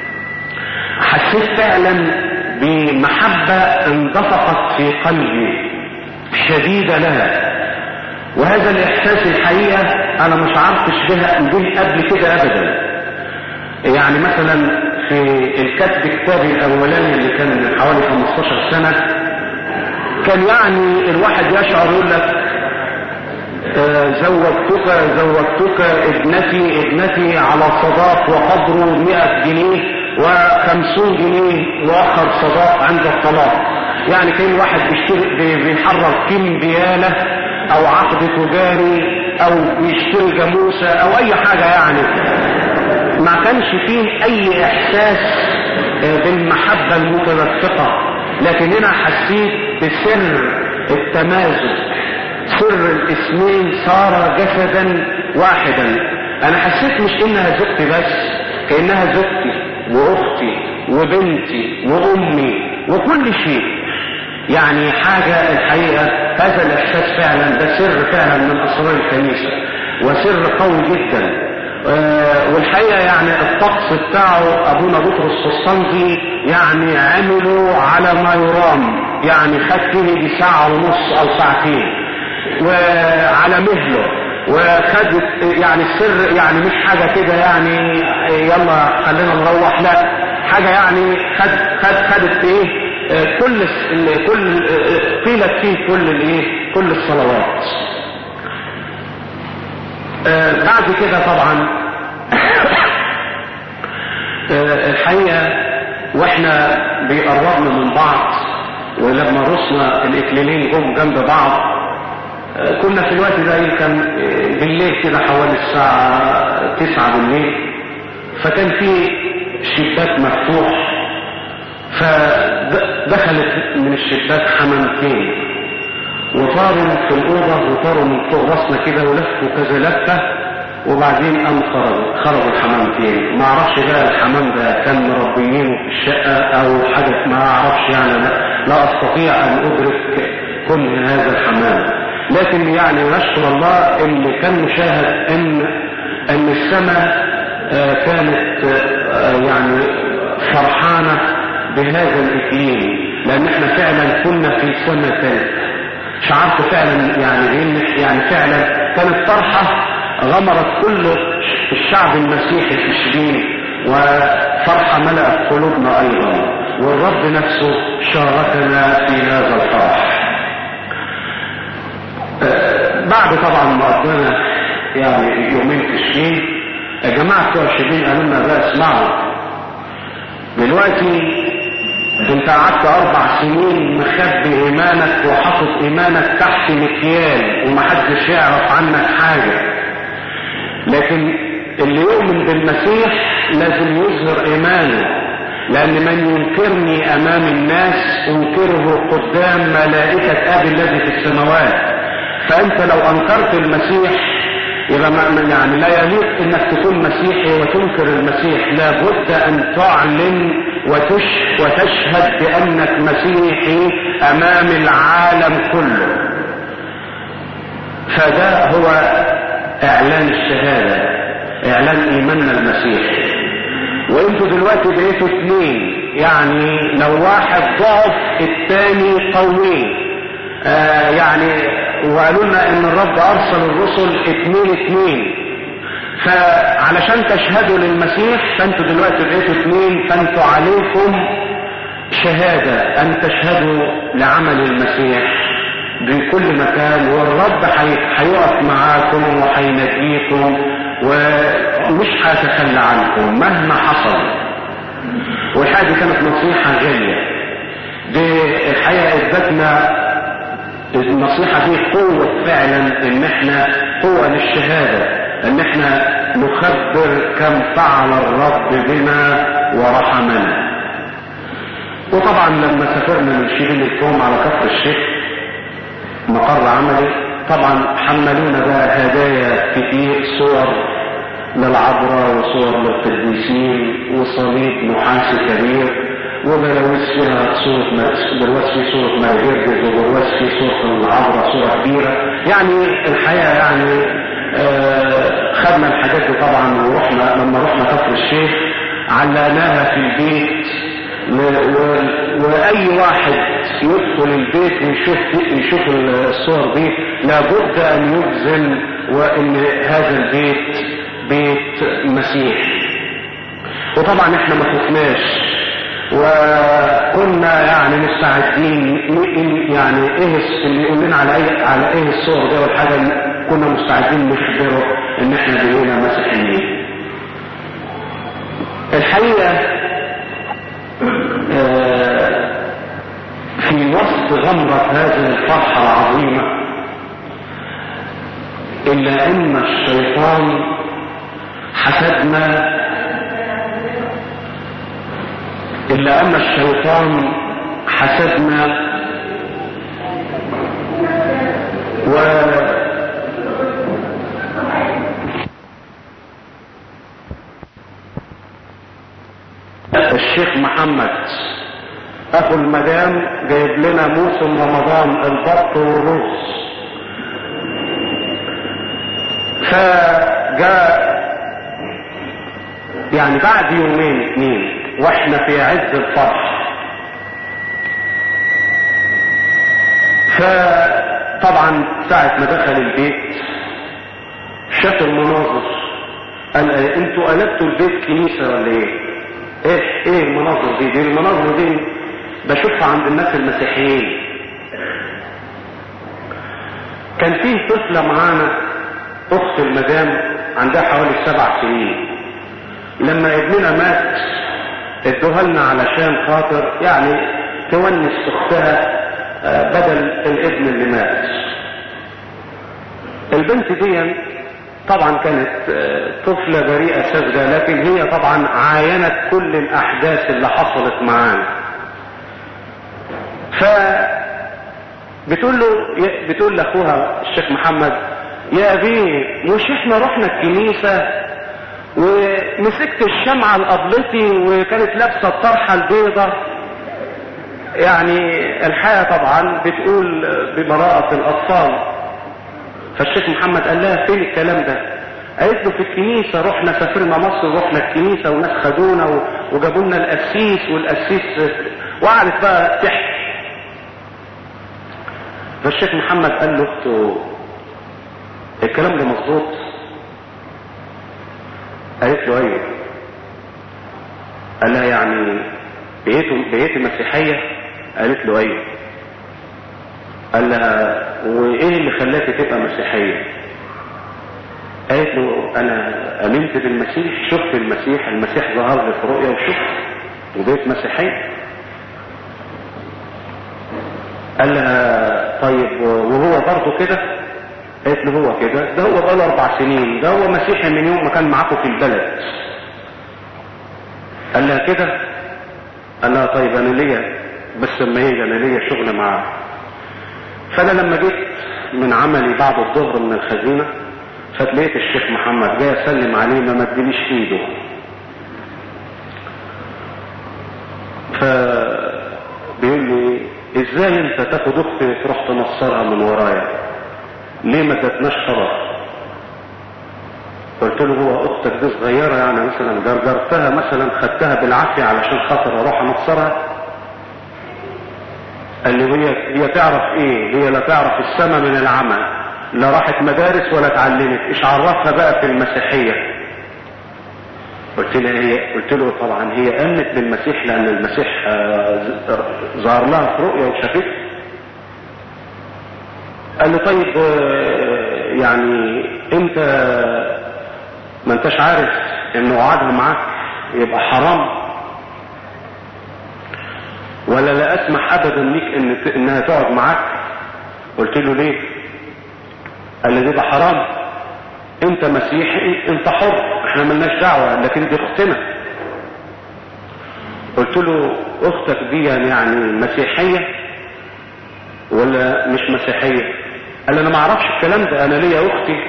حسيت فعلا بمحبة اندفقت في قلبي شديدة لها وهذا الاحساس الحقيقة انا مش عارفش بها به قبل كده ابدا يعني مثلا في الكتب كتابي الاولاني اللي كان من حوالي 15 سنة كان يعني الواحد يشعر يقول لك آه زوجتك زوجتك ابنتي ابنتي على صداق وقدره 100 جنيه وخمسون جنيه واخر صداق عند الطلاق يعني كان واحد بيشتري بيحرر كمبيالة او عقد تجاري او بيشتري جاموسة او اي حاجة يعني ما كانش فيه اي احساس بالمحبة المتدفقة لكن هنا حسيت بسر التمازج سر الاسمين صار جسدا واحدا انا حسيت مش انها زوجتي بس كانها زوجتي واختي وبنتي وامي وكل شيء يعني حاجة الحقيقة هذا الاحساس فعلا ده سر فعلا من اسرار الكنيسة وسر قوي جدا آه والحقيقة يعني الطقس بتاعه ابونا بطرس قسطنطي يعني عملوا على ما يرام يعني خد فيه ساعة ونص او ساعتين وعلى مهله وخدت يعني السر يعني مش حاجة كده يعني يلا خلينا نروح لا حاجة يعني خد خد خدت ايه كل كل قيلت فيه كل الايه كل الصلوات بعد كده طبعا الحقيقة واحنا بيقربنا من بعض ولما رسنا الاكليلين جم جنب بعض كنا في الوقت ده يمكن بالليل كده حوالي الساعة تسعة بالليل فكان في شباك مفتوح فدخلت من الشباك حمامتين وطاروا في الأوضة وطاروا من فوق راسنا كده ولفوا كذا لفة وبعدين قام خرجوا خرجوا الحمامتين ما اعرفش بقى الحمام ده كان مربيينه في الشقة او حاجة ما اعرفش يعني لا, لا استطيع ان ادرك كل هذا الحمام لكن يعني نشكر الله ان كان مشاهد ان ان السماء كانت يعني فرحانة بهذا الاكليل لان احنا فعلا كنا في سنة ثالثة شعرت فعلا يعني يعني فعلا كانت فرحة غمرت كل الشعب المسيحي في شبين وفرحة ملأت قلوبنا ايضا والرب نفسه شاركنا في هذا الفرح بعد طبعا ما قضينا يعني يومين في الشين يا جماعة بتوع الشبين قالوا لنا بقى اسمعوا دلوقتي انت قعدت اربع سنين مخبي ايمانك وحاطط ايمانك تحت مكيال ومحدش يعرف عنك حاجة لكن اللي يؤمن بالمسيح لازم يظهر ايمانه لان من ينكرني امام الناس انكره قدام ملائكة ابي الذي في السماوات فانت لو انكرت المسيح يبقى يعني لا يليق انك تكون مسيحي وتنكر المسيح لابد ان تعلن وتش وتشهد بانك مسيحي امام العالم كله فده هو اعلان الشهادة اعلان ايماننا المسيحي وانتوا دلوقتي بقيتوا اثنين يعني لو واحد ضعف الثاني قوي آه يعني وقالوا لنا ان الرب ارسل الرسل اتنين اتنين فعلشان تشهدوا للمسيح فانتوا دلوقتي بقيتوا اتنين فانتوا عليكم شهادة ان تشهدوا لعمل المسيح بكل مكان والرب هيقف معاكم وهينجيكم ومش هيتخلى عنكم مهما حصل والحاجة كانت نصيحة غالية دي الحقيقة ادتنا النصيحة دي قوة فعلا ان احنا قوة للشهادة ان احنا نخبر كم فعل الرب بنا ورحمنا وطبعا لما سافرنا من شبين الكوم على كفر الشيخ مقر عملي طبعا حملونا بقى هدايا كتير صور للعذراء وصور للقديسين وصليب نحاسي كبير وبلوث فيها صورة بلوث في صورة ماجرد وبلوث في صورة العذراء صورة كبيرة يعني الحقيقة يعني آه خدنا الحاجات دي طبعا ورحنا لما رحنا كفر الشيخ علقناها في البيت واي واحد يدخل البيت ويشوف يشوف الصور دي لابد ان يجزم وان هذا البيت بيت مسيح وطبعا احنا ما خفناش وكنا يعني مستعدين يعني ايه اللي يقول لنا على ايه على ايه الصور ده والحاجه كنا مستعدين نخبره ان احنا بقينا مسيحيين الحقيقه في وسط غمرة هذه الفرحة العظيمة إلا أن الشيطان حسدنا إلا أن الشيطان حسدنا و الشيخ محمد اخو المدام جايب لنا موسم رمضان البط والرز فجاء يعني بعد يومين اتنين واحنا في عز الفرح فطبعا ساعة ما دخل البيت شاف المناظر قال انتوا قلبتوا البيت كنيسة ولا ايه ايه ايه المناظر دي دي المناظر دي بشوفها عند الناس المسيحيين كان فيه طفلة معانا اخت المدام عندها حوالي سبع سنين لما ابننا مات ادوها لنا علشان خاطر يعني تونس اختها بدل الابن اللي مات البنت دي طبعا كانت طفلة بريئة ساذجة لكن هي طبعا عاينت كل الاحداث اللي حصلت معانا ف بتقول له بتقول لاخوها الشيخ محمد يا ابي مش احنا رحنا الكنيسة ومسكت الشمعة لقبلتي وكانت لابسة الطرحة البيضة يعني الحياة طبعا بتقول ببراءة الاطفال فالشيخ محمد قال لها فين الكلام ده قالت له في الكنيسة رحنا سافرنا مصر ورحنا الكنيسة وناس خدونا وجابوا لنا القسيس والقسيس وقعدت بقى تحكي فالشيخ محمد قال له اخته الكلام ده مظبوط قالت له ايوه قال لها يعني بقيتوا بقيتي مسيحيه قالت له ايوه قال لها وايه اللي خلاكي تبقى مسيحيه قالت له انا امنت بالمسيح شفت المسيح المسيح ظهر لي في رؤيا وشفت وبقيت مسيحيه قال لها طيب وهو برضه كده قالت له هو كده ده هو بقاله اربع سنين ده هو مسيحي من يوم ما كان معاكم في البلد قال لها كده قال لها طيب انا ليا بس لما يجي انا ليا شغل معاه فانا لما جيت من عملي بعد الظهر من الخزينه فتلاقيت الشيخ محمد جاي اسلم عليه ما مدليش ايده فبيقول لي ازاي انت تاخد اختي تروح تنصرها من ورايا ليه ما تتناش خلاص قلت له هو اختك دي صغيرة يعني مثلا جرجرتها مثلا خدتها بالعافية علشان خاطر اروح انصرها قال لي هي هي تعرف ايه هي لا تعرف السما من العمى لا راحت مدارس ولا اتعلمت ايش عرفها بقى في المسيحية قلت له هي قلت له طبعا هي امنت بالمسيح لان المسيح ظهر لها في رؤيا وشافته قال لي طيب يعني انت ما انتش عارف ان وعدها معاك يبقى حرام ولا لا اسمح ابدا ليك ان انها تقعد معاك قلت له ليه قال لي ده حرام انت مسيحي انت حر احنا ملناش دعوة لكن دي اختنا قلت له اختك دي يعني مسيحية ولا مش مسيحية قال لي انا ما اعرفش الكلام ده انا ليا اختي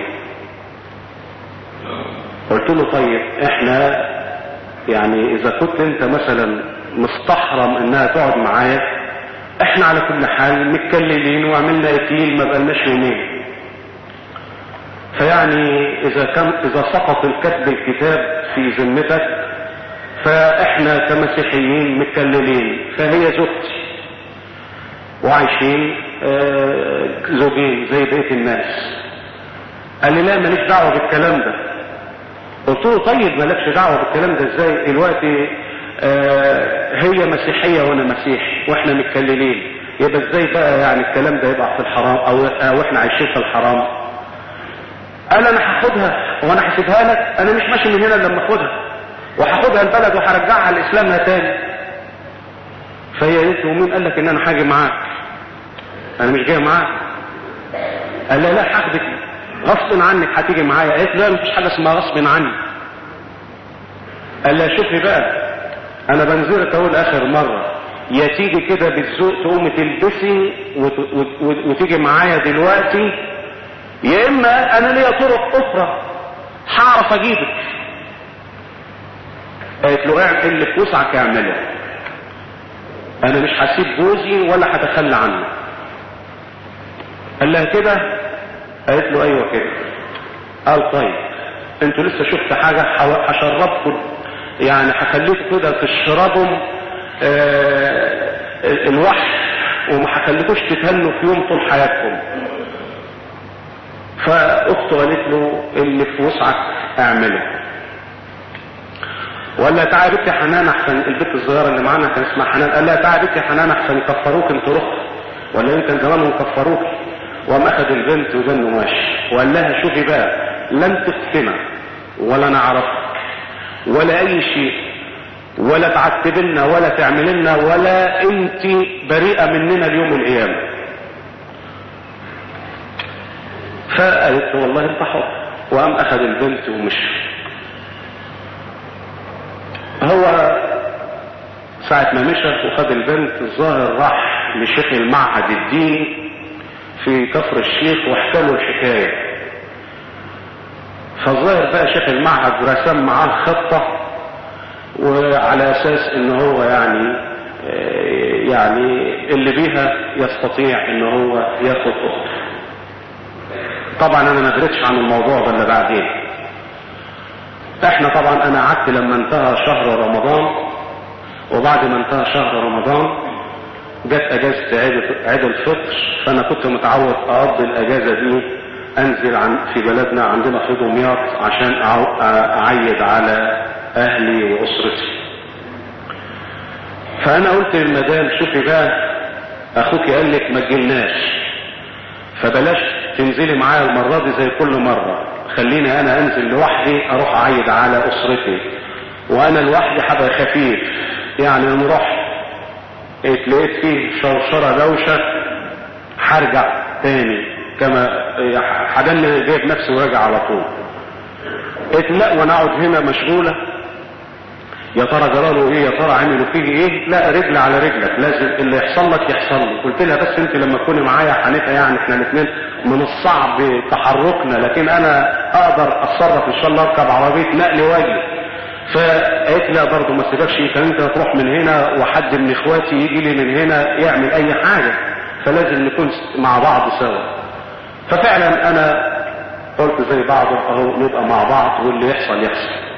قلت له طيب احنا يعني اذا كنت انت مثلا مستحرم انها تقعد معايا احنا على كل حال متكللين وعملنا اكليل ما بقالناش يومين فيعني اذا كان اذا سقط الكتب الكتاب في ذمتك فاحنا كمسيحيين متكللين فهي زوجتي وعايشين آه زوجين زي بقيه الناس قال لي لا ماليش دعوه بالكلام ده قلت له طيب مالكش دعوه بالكلام ده ازاي دلوقتي آه هي مسيحيه وانا مسيحي واحنا متكللين يبقى ازاي بقى يعني الكلام ده يبقى في الحرام او, أو احنا عايشين في الحرام قال انا هاخدها وانا هسيبها لك انا مش ماشي من هنا لما اخدها وهاخدها البلد وهرجعها لاسلامها تاني فهي قالت له مين قال لك ان انا هاجي معاك انا مش جاي معاك قال لا لا هاخدك غصب عنك هتيجي معايا قالت لا مفيش حاجه اسمها غصب عني قال لها شوفي بقى انا بنزلك اقول اخر مرة يا تيجي كده بالذوق تقومي تلبسي وت... وت... وتيجي معايا دلوقتي يا اما انا ليا طرق اخرى هعرف اجيبك قالت له اعمل اللي في وسعك اعمله انا مش هسيب جوزي ولا هتخلى عنه قال لها كده قالت له ايوه كده قال طيب انتوا لسه شفت حاجة هشربكم يعني هخليكم كده تشربوا آه الوحش وما هخليكوش تتهنوا في يوم طول حياتكم فاخته قالت له اللي في وسعك اعمله وقال لها تعالى بنت حنان احسن البنت الصغيره اللي معانا كان اسمها حنان قال لها تعالى بنت حنان احسن يكفروك انت رخ ولا يمكن زمانهم كفروك وقام اخذ البنت وجنه ماشي وقال لها شوفي بقى لن تفتنا ولا نعرفك ولا اي شيء ولا تعتبلنا ولا تعملنا ولا انت بريئة مننا اليوم القيامة فقالت له والله انت حر وقام اخذ البنت ومشي هو ساعة ما مشى وخد البنت الظاهر راح لشيخ المعهد الديني في كفر الشيخ واحكى له الحكايه فالظاهر بقى شيخ المعهد رسم معاه خطة وعلى اساس ان هو يعني يعني اللي بيها يستطيع ان هو ياخد اخته طبعا انا ما قريتش عن الموضوع ده الا بعدين احنا طبعا انا قعدت لما انتهى شهر رمضان وبعد ما انتهى شهر رمضان جت اجازة عيد الفطر فانا كنت متعود اقضي الاجازة دي انزل عن في بلدنا عندنا في دمياط عشان اعيد على اهلي واسرتي فانا قلت للمدام شوفي بقى اخوك قال لك ما تجيلناش فبلاش تنزلي معايا المرة دي زي كل مرة خليني انا انزل لوحدي اروح اعيد على اسرتي وانا لوحدي هبقى خفيف يعني نروح اتلقيت فيه شرشرة دوشة هرجع تاني كما حدن جايب نفسه وراجع على طول قلت لا وانا اقعد هنا مشغولة يا ترى جراله ايه يا ترى عملوا فيه ايه لا رجل على رجلك لازم اللي يحصل لك يحصل لي قلت لها بس انت لما تكوني معايا حنيفه يعني احنا الاثنين من الصعب تحركنا لكن انا اقدر اتصرف ان شاء الله اركب عربيه نقل واجي فقالت لا برضه ما سيبكش كان انت تروح من هنا وحد من اخواتي يجي لي من هنا يعمل اي حاجه فلازم نكون مع بعض سوا ففعلا انا قلت زي بعض اهو نبقى مع بعض واللي يحصل يحصل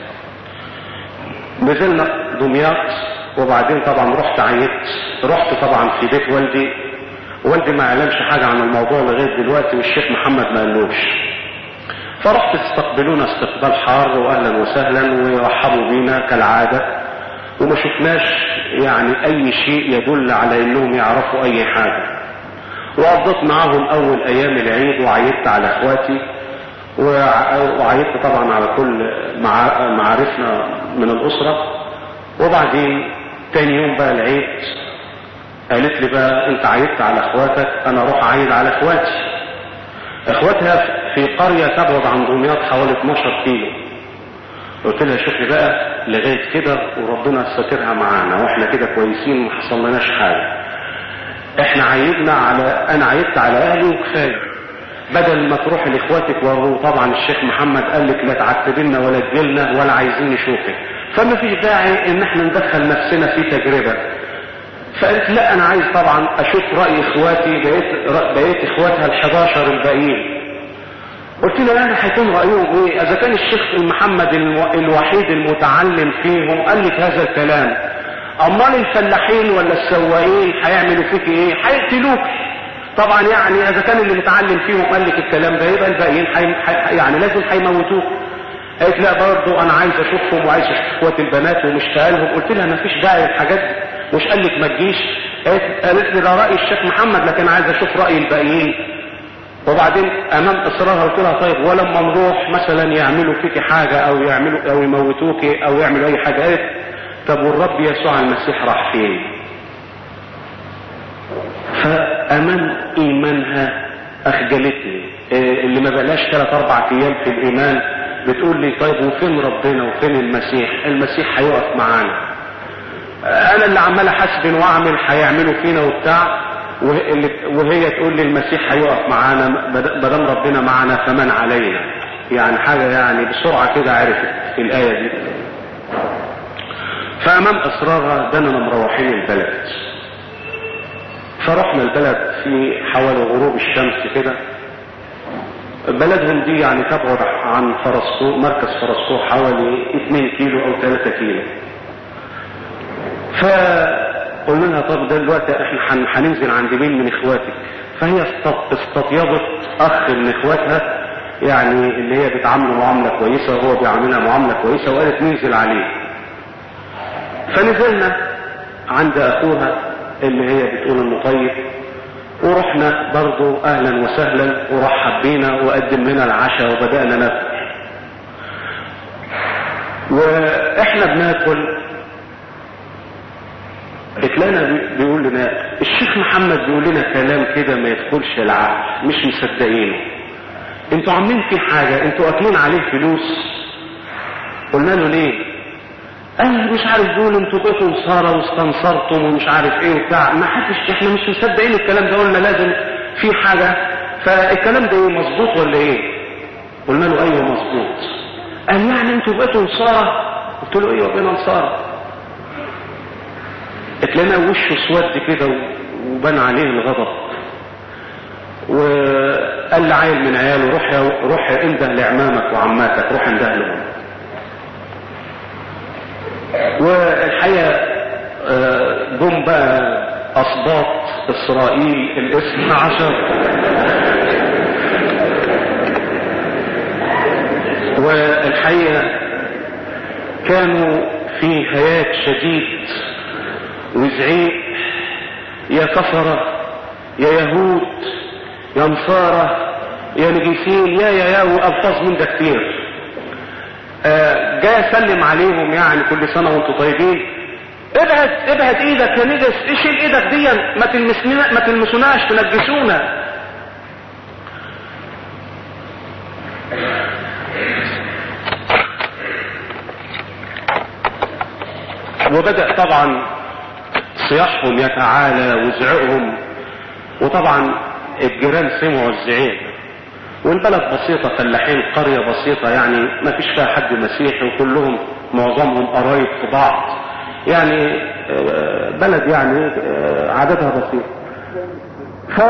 نزلنا دمياط وبعدين طبعا رحت عيدت رحت طبعا في بيت والدي والدي ما اعلمش حاجة عن الموضوع لغاية دلوقتي والشيخ محمد ما قالوش فرحت استقبلونا استقبال حار واهلا وسهلا ورحبوا بينا كالعادة وما شفناش يعني اي شيء يدل على انهم يعرفوا اي حاجة وقضيت معاهم اول ايام العيد وعيدت على اخواتي وعيدت طبعا على كل معارفنا من الاسرة وبعدين تاني يوم بقى العيد قالت لي بقى انت عيدت على اخواتك انا اروح اعيد على اخواتي اخواتها في قرية تبعد عن دمياط حوالي 12 كيلو قلت لها شوفي بقى لغاية كده وربنا سترها معانا واحنا كده كويسين ما حصلناش حاجة احنا عيدنا على انا عيدت على اهلي وكفايه بدل ما تروح لاخواتك وهو طبعا الشيخ محمد قال لك لا تعتبلنا ولا تجيلنا ولا عايزين نشوفك فما فيش داعي ان احنا ندخل نفسنا في تجربة فقلت لا انا عايز طبعا اشوف رأي اخواتي بقيت, بقيت اخواتها ال11 الباقيين قلت له انا هيكون رأيهم ايه اذا كان الشيخ محمد الوحيد المتعلم فيهم قال لك هذا الكلام امال الفلاحين ولا السواقين هيعملوا فيك ايه هيقتلوك طبعا يعني اذا كان اللي متعلم فيهم قال لك الكلام ده يبقى الباقيين حي... حي... يعني لازم هيموتوك قالت لا برضه انا عايز اشوفهم وعايز اشوف اخوات البنات ومشتاق لهم قلت لها ما فيش داعي الحاجات دي مش قال لك ما تجيش قالت لي ده راي الشيخ محمد لكن عايز اشوف راي الباقيين وبعدين امام اصرارها قلت لها طيب ولما نروح مثلا يعملوا فيك حاجه او يعملوا او يموتوك او يعملوا اي حاجه قالت طب والرب يسوع المسيح راح فين فأمام إيمانها أخجلتني اللي ما بقاش ثلاث أربع أيام في الإيمان بتقول لي طيب وفين ربنا وفين المسيح المسيح هيقف معانا انا اللي عمال احاسبن واعمل هيعملوا فينا وبتاع وهي تقول لي المسيح هيقف معانا ما دام ربنا معانا فمن علينا يعني حاجه يعني بسرعه كده عرفت الايه دي فامام اصرارها داننا مروحين البلد فرحنا البلد في حوالي غروب الشمس كده بلدهم دي يعني تبعد عن فرسطور مركز فرسطور حوالي 2 كيلو او 3 كيلو فقلنا لها طب ده دلوقتي احنا هننزل عند مين من اخواتك فهي استطيبت اخ من اخواتها يعني اللي هي بتعامله معامله كويسه وهو بيعاملها معامله كويسه وقالت ننزل عليه فنزلنا عند اخوها اللي هي بتقول انه طيب ورحنا برضو اهلا وسهلا ورحب بينا وقدم لنا العشاء وبدأنا ناكل واحنا بناكل اتلانا بيقول لنا الشيخ محمد بيقول لنا كلام كده ما يدخلش العقل مش مصدقينه انتوا عاملين فيه حاجة انتوا اكلين عليه فلوس قلنا له ليه قال مش عارف دول انتوا بقيتوا نصارى واستنصرتم ومش عارف ايه وبتاع ما حدش احنا مش مصدقين الكلام ده قلنا لازم في حاجه فالكلام ده ايه مظبوط ولا ايه؟ قلنا له ايوه مظبوط قال يعني انتوا بقيتوا نصارى قلت له ايوه بقينا نصارى اتلاقينا وشه اسود كده وبان عليه الغضب وقال لعيل من عياله روح يا روح انده لعمامك وعماتك روح انده لهم والحقيقة جم بقى أسباط إسرائيل الاثنى عشر والحقيقة كانوا في هياج شديد وزعيق يا كفرة يا يهود يا نصارى يا نجيسين يا يا يا وألفاظ من ده كتير آه جاي اسلم عليهم يعني كل سنة وانتم طيبين ابعد ابعد ايدك يا نجس اشيل ايدك دي ما تلمسنا ما تلمسوناش تنجسونا وبدأ طبعا صياحهم يتعالى وزعقهم وطبعا الجيران سمعوا الزعيق والبلد بسيطة فلاحين قرية بسيطة يعني ما فيش فيها حد مسيحي وكلهم معظمهم قرايب في بعض يعني بلد يعني عددها بسيط ف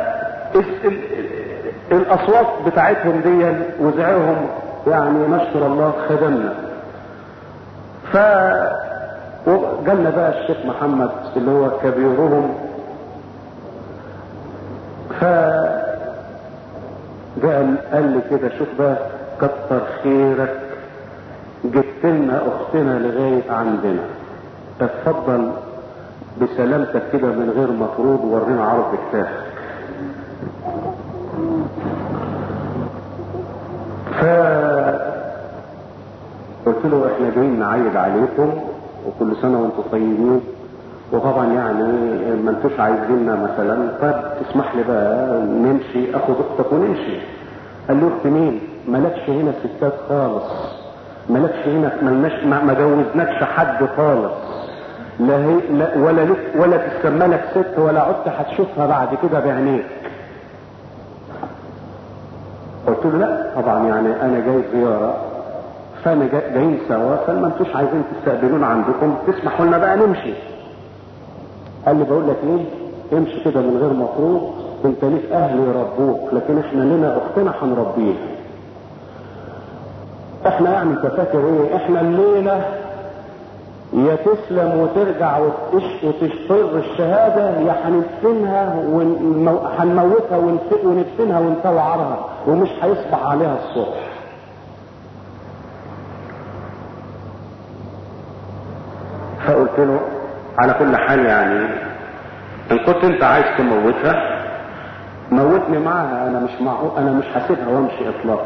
الاصوات بتاعتهم دي وزعهم يعني نشكر الله خدمنا ف وجالنا بقى الشيخ محمد اللي هو كبيرهم ف جاء قال لي كده شوف بقى كتر خيرك جبت لنا اختنا لغايه عندنا اتفضل بسلامتك كده من غير مفروض ورينا عرض كتافك ف قلت له احنا جايين نعيد عليكم وكل سنه وانتم طيبين وطبعا يعني ما انتوش عايزيننا مثلا طب تسمح لي بقى نمشي اخد اختك ونمشي قال له اخت مين مالكش هنا ستات خالص مالكش هنا ملناش ما جوزناكش حد خالص لا هي لا ولا لك ولا تسمى لك ست ولا عدت هتشوفها بعد كده بعينيك قلت له لا طبعا يعني انا جاي زياره فانا جايين سوا فما انتوش عايزين تستقبلونا عندكم تسمحوا لنا بقى نمشي قال لي بقول لك ايه امشي كده من غير مفروض انت ليك اهل يربوك لكن احنا لنا اختنا هنربيها احنا يعني انت فاكر ايه احنا الليله يا تسلم وترجع وتش وتشطر الشهادة يا هندفنها هنموتها وندفنها ونطلعها ومش هيصبح عليها الصبح فقلت له على كل حال يعني ان كنت انت عايز تموتها موتني معاها انا مش معه انا مش هسيبها وامشي اطلاقا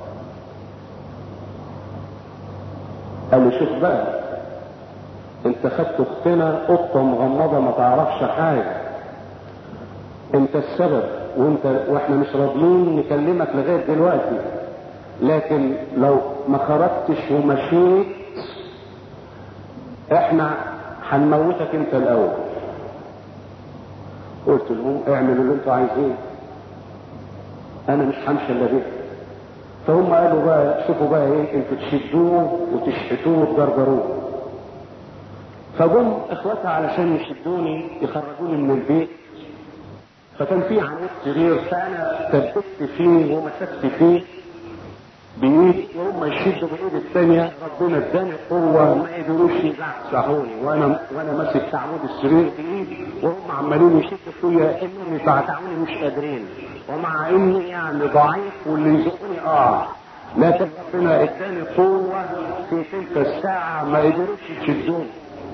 قال لي شوف بقى انت خدت اختنا قطه مغمضه ما تعرفش حاجه انت السبب وانت واحنا مش راضيين نكلمك لغايه دلوقتي لكن لو ما خرجتش ومشيت احنا هنموتك انت الاول قلت لهم اعملوا اللي انتوا عايزينه انا مش همشي الا بيه فهم قالوا بقى شوفوا بقى ايه انتوا تشدوه وتشحتوه وتجرجروه فجم اخواتها علشان يشدوني يخرجوني من البيت فكان في عمود سرير فانا ثبت فيه ومسكت فيه بايدي وهم يشدوا بايد الثانيه ربنا اداني قوه ما قدروش يزحزحوني وانا وانا ماسك في عمود السرير بايدي وهم عمالين يشدوا فيا انهم يبعتعوني مش قادرين ومع اني يعني ضعيف واللي يزقني اه لكن ربنا اداني قوه في تلك الساعه ما قدروش يشدوني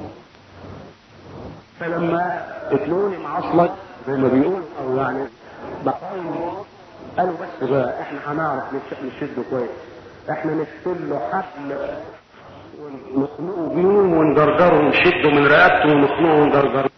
فلما اتلوني معصلك زي ما بيقولوا او يعني بقايم قالوا بس بقى احنا هنعرف نشده كويس احنا نشتل له حبل ونخنقه بيه ونجرجره ونشده من رقبته ونخنقه ونجرجره